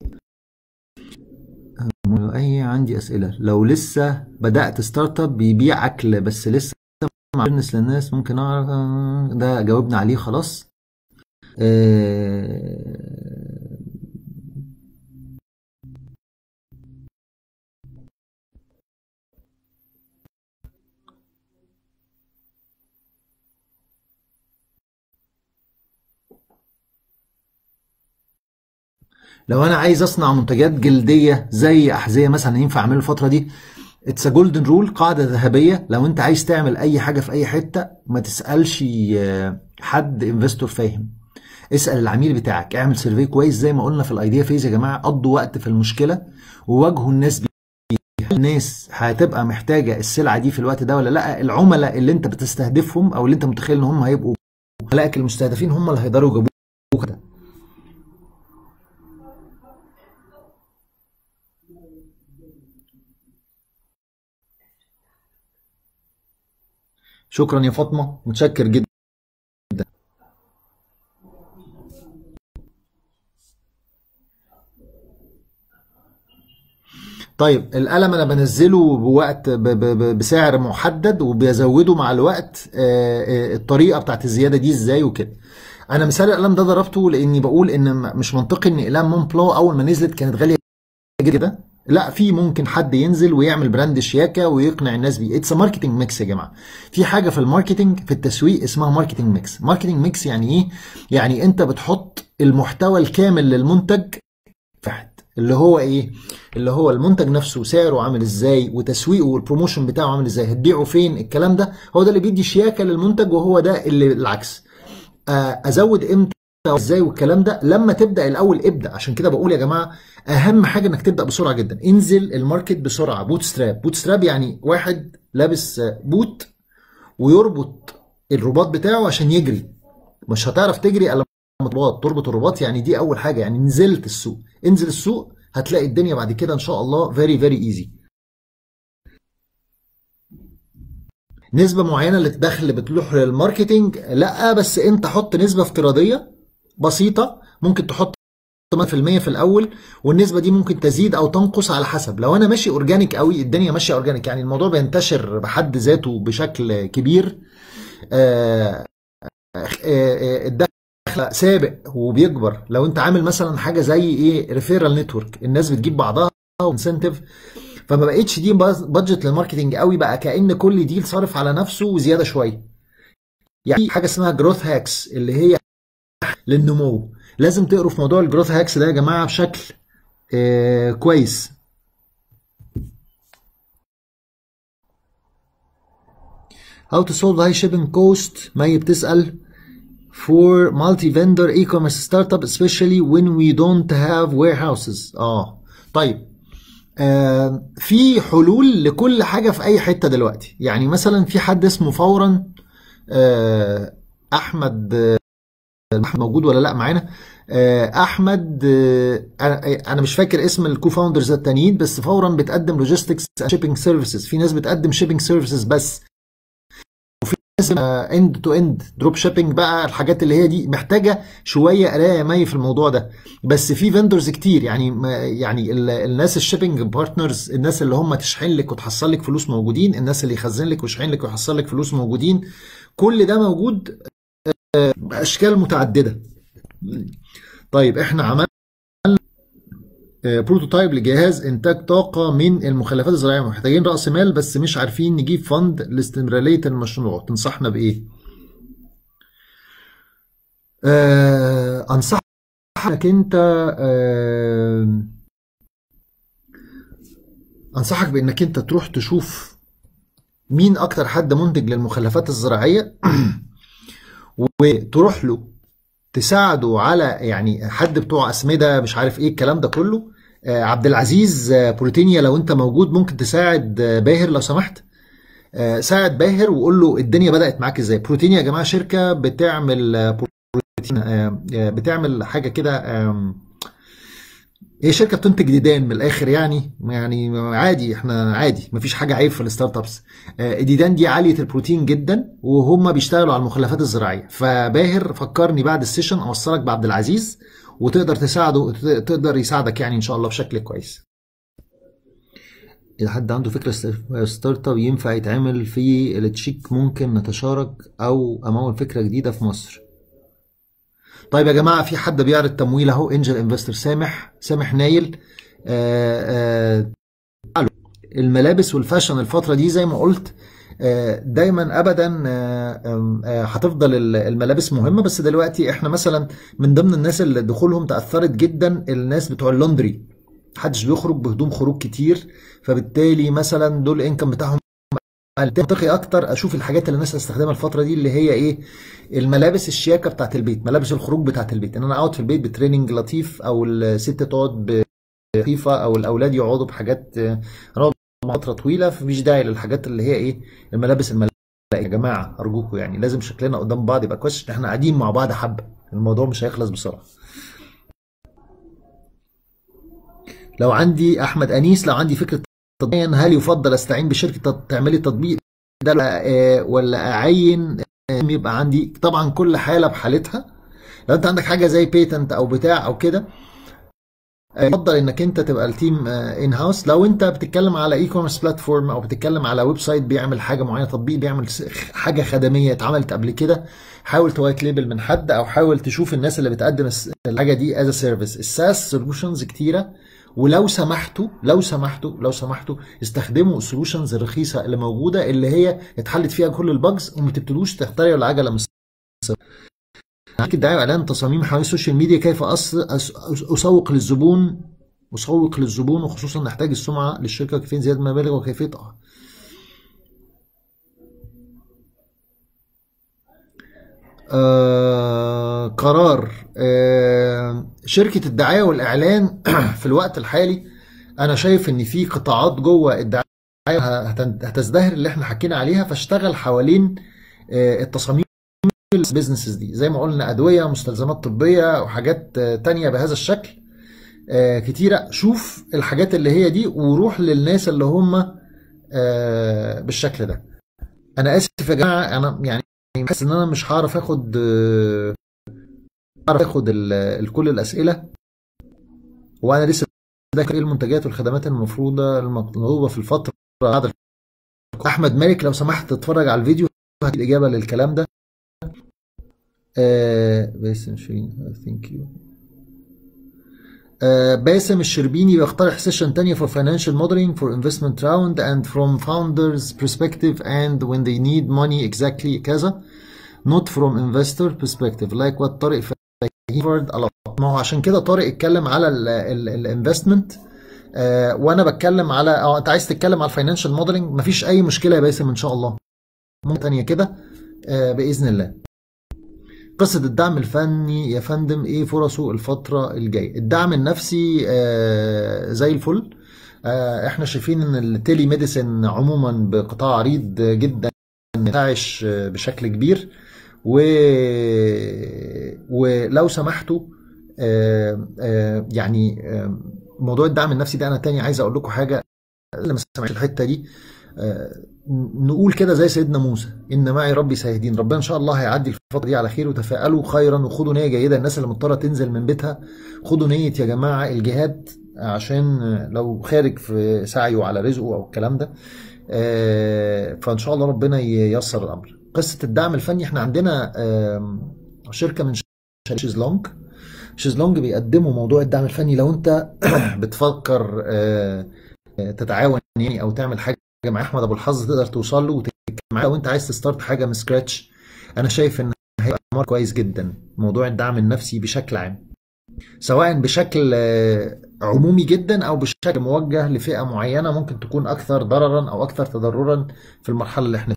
اي عندي اسئله لو لسه بدات ستارت اب بيبيع اكل بس لسه مع بزنس للناس ممكن اعرف ده جاوبنا عليه خلاص آه، لو انا عايز اصنع منتجات جلديه زي احذيه مثلا ينفع اعمله الفتره دي اتس جولدن رول قاعده ذهبيه لو انت عايز تعمل اي حاجه في اي حته ما تسالش آه، حد انفستور فاهم اسال العميل بتاعك اعمل سيرفي كويس زي ما قلنا في الايديا فيز يا جماعه قضوا وقت في المشكله وواجهوا الناس بيه الناس هتبقى محتاجه السلعه دي في الوقت ده ولا لا العملاء اللي انت بتستهدفهم او اللي انت متخيل ان هم هيبقوا عملائك المستهدفين هم اللي هيقدروا يجيبوك ده شكرا يا فاطمه متشكر جدا طيب القلم انا بنزله بوقت ب- ب- ب- بسعر محدد وبيزوده مع الوقت آه، آه، الطريقه بتاعت الزياده دي ازاي وكده انا مثال القلم ده ضربته لاني بقول ان م- مش منطقي ان اقلام مون بلو اول ما نزلت كانت غاليه كده لا في ممكن حد ينزل ويعمل براند شياكه ويقنع الناس بيه اتس ماركتنج ميكس يا جماعه في حاجه في الماركتنج في التسويق اسمها ماركتنج ميكس ماركتنج ميكس يعني ايه يعني انت بتحط المحتوى الكامل للمنتج في واحد اللي هو ايه اللي هو المنتج نفسه سعره عامل ازاي وتسويقه والبروموشن بتاعه عامل ازاي هتبيعه فين الكلام ده هو ده اللي بيدي شياكه للمنتج وهو ده اللي العكس آه، ازود امتى ازاي والكلام ده لما تبدا الاول ابدا عشان كده بقول يا جماعه اهم حاجه انك تبدا بسرعه جدا انزل الماركت بسرعه بوت ستراب بوت ستراب يعني واحد لابس آه، بوت ويربط الرباط بتاعه عشان يجري مش هتعرف تجري الا لما تربط تربط الرباط يعني دي اول حاجه يعني نزلت السوق انزل السوق هتلاقي الدنيا بعد كده ان شاء الله فيري فيري ايزي نسبة معينة للدخل اللي بتروح للماركتينج لا بس انت حط نسبة افتراضية بسيطة ممكن تحط 8% في الاول والنسبة دي ممكن تزيد او تنقص على حسب لو انا ماشي اورجانيك قوي الدنيا ماشية اورجانيك يعني الموضوع بينتشر بحد ذاته بشكل كبير آه، آه، آه، الدخل سابق وبيكبر لو انت عامل مثلا حاجه زي ايه ريفيرال نتورك الناس بتجيب بعضها وانسنتيف فما بقتش دي بادجت للماركتنج قوي بقى كأن كل ديل صارف على نفسه وزياده شويه يعني في حاجه اسمها جروث هاكس اللي هي للنمو لازم تقروا في موضوع الجروث هاكس ده يا جماعه بشكل آه كويس How to solve high shipping cost مي بتسأل for multi-vendor e-commerce startup especially when we don't have warehouses اه طيب آه في حلول لكل حاجة في أي حتة دلوقتي يعني مثلا في حد اسمه فورا آه أحمد آه، أحمد موجود ولا لا معانا آه، احمد آه، انا أنا مش فاكر اسم الكو فاوندرز التانيين بس فورا بتقدم لوجيستكس شيبنج سيرفيسز في ناس بتقدم شيبنج سيرفيسز بس لازم اند تو اند دروب شيبنج بقى الحاجات اللي هي دي محتاجه شويه قرايه يا مي في الموضوع ده بس في فيندورز كتير يعني ما- يعني ال- الناس الشيبنج بارتنرز الناس اللي هم تشحن لك وتحصل لك فلوس موجودين الناس اللي يخزن لك ويشحن لك ويحصل لك فلوس موجودين كل ده موجود آه، باشكال متعدده طيب احنا عملنا بروتوتايب لجهاز انتاج طاقه من المخلفات الزراعيه محتاجين راس مال بس مش عارفين نجيب فند لاستمراريه المشروع تنصحنا بايه آه انصحك انت آه انصحك بانك انت تروح تشوف مين اكتر حد منتج للمخلفات الزراعيه وتروح له تساعده على يعني حد بتوع اسمده مش عارف ايه الكلام ده كله آه، عبد العزيز آه، بروتينيا لو انت موجود ممكن تساعد آه، باهر لو سمحت آه، ساعد باهر وقول له الدنيا بدأت معاك ازاي بروتينيا يا جماعة شركة بتعمل آه، بروتين آه، آه، بتعمل حاجة كده آم، هي شركة بتنتج ديدان من الآخر يعني يعني عادي احنا عادي مفيش حاجة عيب في الستارت ابس آه، الديدان دي عالية البروتين جدا وهم بيشتغلوا على المخلفات الزراعية فباهر فكرني بعد السيشن اوصلك بعبد العزيز وتقدر تساعده تقدر يساعدك يعني ان شاء الله بشكل كويس إذا حد عنده فكرة ستارت اب ينفع يتعمل في التشيك ممكن نتشارك أو أمول فكرة جديدة في مصر. طيب يا جماعة في حد بيعرض تمويل أهو انجل انفستور سامح سامح نايل آه، آه، تعالوا. الملابس والفاشن الفترة دي زي ما قلت آه، دايما ابدا آه، آم، آه، هتفضل ال- الملابس مهمه بس دلوقتي احنا مثلا من ضمن الناس اللي دخولهم تاثرت جدا الناس بتوع اللوندري محدش بيخرج بهدوم خروج كتير فبالتالي مثلا دول الانكم بتاعهم قل. منطقي اكتر اشوف الحاجات اللي الناس هتستخدمها الفتره دي اللي هي ايه الملابس الشياكه بتاعت البيت ملابس الخروج بتاعت البيت ان انا اقعد في البيت بتريننج لطيف او الست تقعد بخفيفه او الاولاد يقعدوا بحاجات آه، هنقعد فتره طويله فمفيش داعي للحاجات اللي هي ايه الملابس الملابس يا جماعه ارجوكم يعني لازم شكلنا قدام بعض يبقى كويس إن احنا قاعدين مع بعض حبه الموضوع مش هيخلص بسرعه لو عندي احمد انيس لو عندي فكره تطبيق هل يفضل استعين بشركه تط- تعملي تطبيق ده ولا آه، ولا اعين آه، يبقى عندي طبعا كل حاله بحالتها لو انت عندك حاجه زي بيتنت او بتاع او كده آه، يفضل انك انت تبقى التيم ان هاوس لو انت بتتكلم على اي كوميرس بلاتفورم او بتتكلم على ويب سايت بيعمل حاجه معينه تطبيق بيعمل س- حاجه خدميه اتعملت قبل كده حاول توايت ليبل من حد او حاول تشوف الناس اللي بتقدم الس- الحاجه دي از سيرفيس الساس سولوشنز كتيره ولو سمحتوا لو سمحتوا لو سمحتوا استخدموا السولوشنز الرخيصه اللي موجوده اللي هي اتحلت فيها كل البجز وما تبتدوش تخترعوا العجله من معاك الدعايه واعلان تصاميم حوالين السوشيال ميديا كيف أص... أس... اسوق للزبون اسوق للزبون وخصوصا نحتاج السمعه للشركه كيفيه زياده المبالغ وكيفيه اه آه قرار آه شركة الدعاية والإعلان في الوقت الحالي أنا شايف إن في قطاعات جوه الدعاية هت- هتزدهر اللي إحنا حكينا عليها فاشتغل حوالين آه التصاميم البيزنسز دي زي ما قلنا أدوية مستلزمات طبية وحاجات آه تانية بهذا الشكل آه كتيرة شوف الحاجات اللي هي دي وروح للناس اللي هم آه بالشكل ده أنا آسف يا جماعة أنا يعني حاسس إن أنا مش هعرف آخد آه اعرف اخد ال- ال- كل الاسئله وانا لسه ذاكر ايه المنتجات والخدمات المفروضه المطلوبه في الفتره بعد ال- احمد مالك لو سمحت تتفرج على الفيديو هات الاجابه للكلام ده آه باسم شيرين ثانك يو آه باسم الشربيني بيقترح سيشن تانية for financial modeling for investment round and from founders perspective and when they need money exactly كذا not from investor perspective like what طارق فهيفرد على ما هو عشان كده طارق اتكلم على الانفستمنت آه وانا بتكلم على اه انت عايز تتكلم على الفاينانشال موديلنج مفيش اي مشكله يا باسم ان شاء الله ممكن تانية كده آه باذن الله قصة الدعم الفني يا فندم ايه فرصه الفترة الجاية الدعم النفسي آه زي الفل آه احنا شايفين ان التيلي ميديسن عموما بقطاع عريض جدا منتعش بشكل كبير و... ولو سمحتوا آه، آه، يعني آه، موضوع الدعم النفسي ده انا تاني عايز اقول لكم حاجه اللي ما سمعش الحته دي آه، نقول كده زي سيدنا موسى ان معي ربي سيهدين ربنا ان شاء الله هيعدي الفتره دي على خير وتفائلوا خيرا وخدوا نيه جيده الناس اللي مضطره تنزل من بيتها خدوا نيه يا جماعه الجهاد عشان لو خارج في سعيه على رزقه او الكلام ده آه، فان شاء الله ربنا ييسر الامر قصه الدعم الفني احنا عندنا آم، شركه من شيزلونج شيزلونج بيقدموا موضوع الدعم الفني لو انت بتفكر آه، آه، تتعاون يعني او تعمل حاجه مع احمد ابو الحظ تقدر توصل له وتتكلم معاه لو انت عايز تستارت حاجه من سكراتش انا شايف ان هيبقى امر كويس جدا موضوع الدعم النفسي بشكل عام سواء بشكل آه، عمومي جدا او بشكل موجه لفئه معينه ممكن تكون اكثر ضررا او اكثر تضررا في المرحله اللي احنا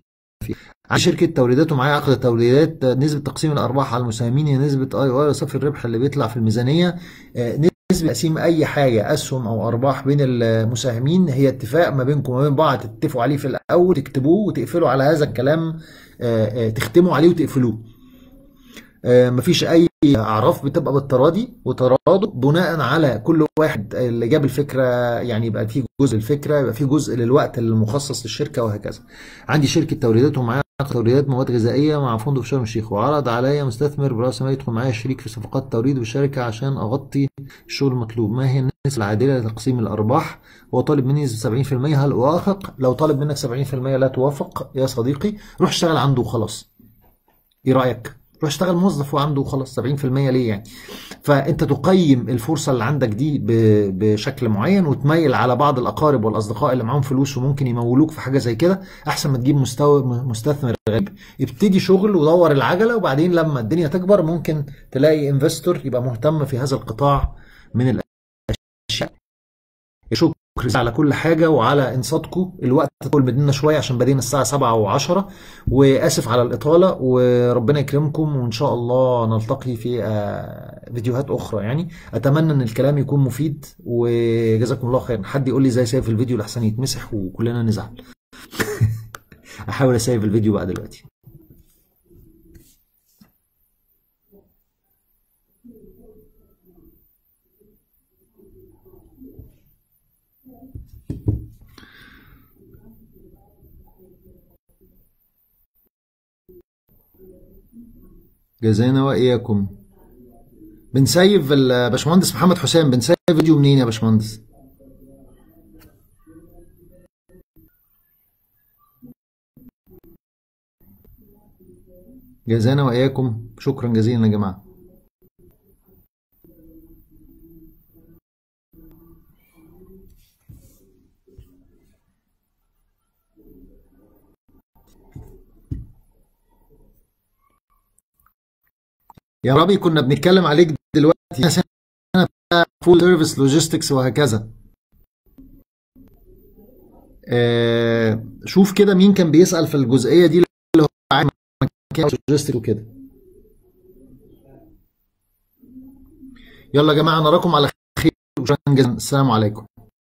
عندي شركه توريدات ومعايا عقد توريدات نسبه تقسيم الارباح على المساهمين هي نسبه اي او صافي الربح اللي بيطلع في الميزانيه نسبه تقسيم اي حاجه اسهم او ارباح بين المساهمين هي اتفاق ما بينكم وما بين بعض تتفقوا عليه في الاول تكتبوه وتقفلوا على هذا الكلام تختموا عليه وتقفلوه مفيش اي اعراف بتبقى بالتراضي وتراضوا بناء على كل واحد اللي جاب الفكره يعني يبقى في جزء الفكره يبقى في جزء للوقت المخصص للشركه وهكذا عندي شركه توريدات ومعايا توريدات مواد غذائيه مع فندق في شرم الشيخ وعرض عليا مستثمر براس مال يدخل معايا شريك في صفقات التوريد بالشركه عشان اغطي الشغل المطلوب ما هي النسبه العادله لتقسيم الارباح هو طالب مني 70% هل اوافق لو طالب منك 70% لا توافق يا صديقي روح اشتغل عنده وخلاص ايه رايك روح اشتغل موظف وعنده خلاص 70% ليه يعني فانت تقيم الفرصه اللي عندك دي بشكل معين وتميل على بعض الاقارب والاصدقاء اللي معاهم فلوس وممكن يمولوك في حاجه زي كده احسن ما تجيب مستوى مستثمر غريب ابتدي شغل ودور العجله وبعدين لما الدنيا تكبر ممكن تلاقي انفستور يبقى مهتم في هذا القطاع من الاشياء شكرا على كل حاجة وعلى انصاتكم الوقت طول مننا شوية عشان بدينا الساعة 7 و10 وآسف على الإطالة وربنا يكرمكم وإن شاء الله نلتقي في فيديوهات أخرى يعني أتمنى إن الكلام يكون مفيد وجزاكم الله خير حد يقول لي ازاي سايف الفيديو لحسن يتمسح وكلنا نزعل أحاول أسيف الفيديو بقى دلوقتي جزانا واياكم بنسيف الباشمهندس محمد حسام بنسيف فيديو منين يا باشمهندس جزانا واياكم شكرا جزيلا يا جماعه يا ربي كنا بنتكلم عليك دلوقتي سنه فول سيرفيس لوجيستكس وهكذا آه شوف كده مين كان بيسأل في الجزئية دي اللي هو عامل مكان لوجيستيك وكده يلا يا جماعة نراكم على خير السلام عليكم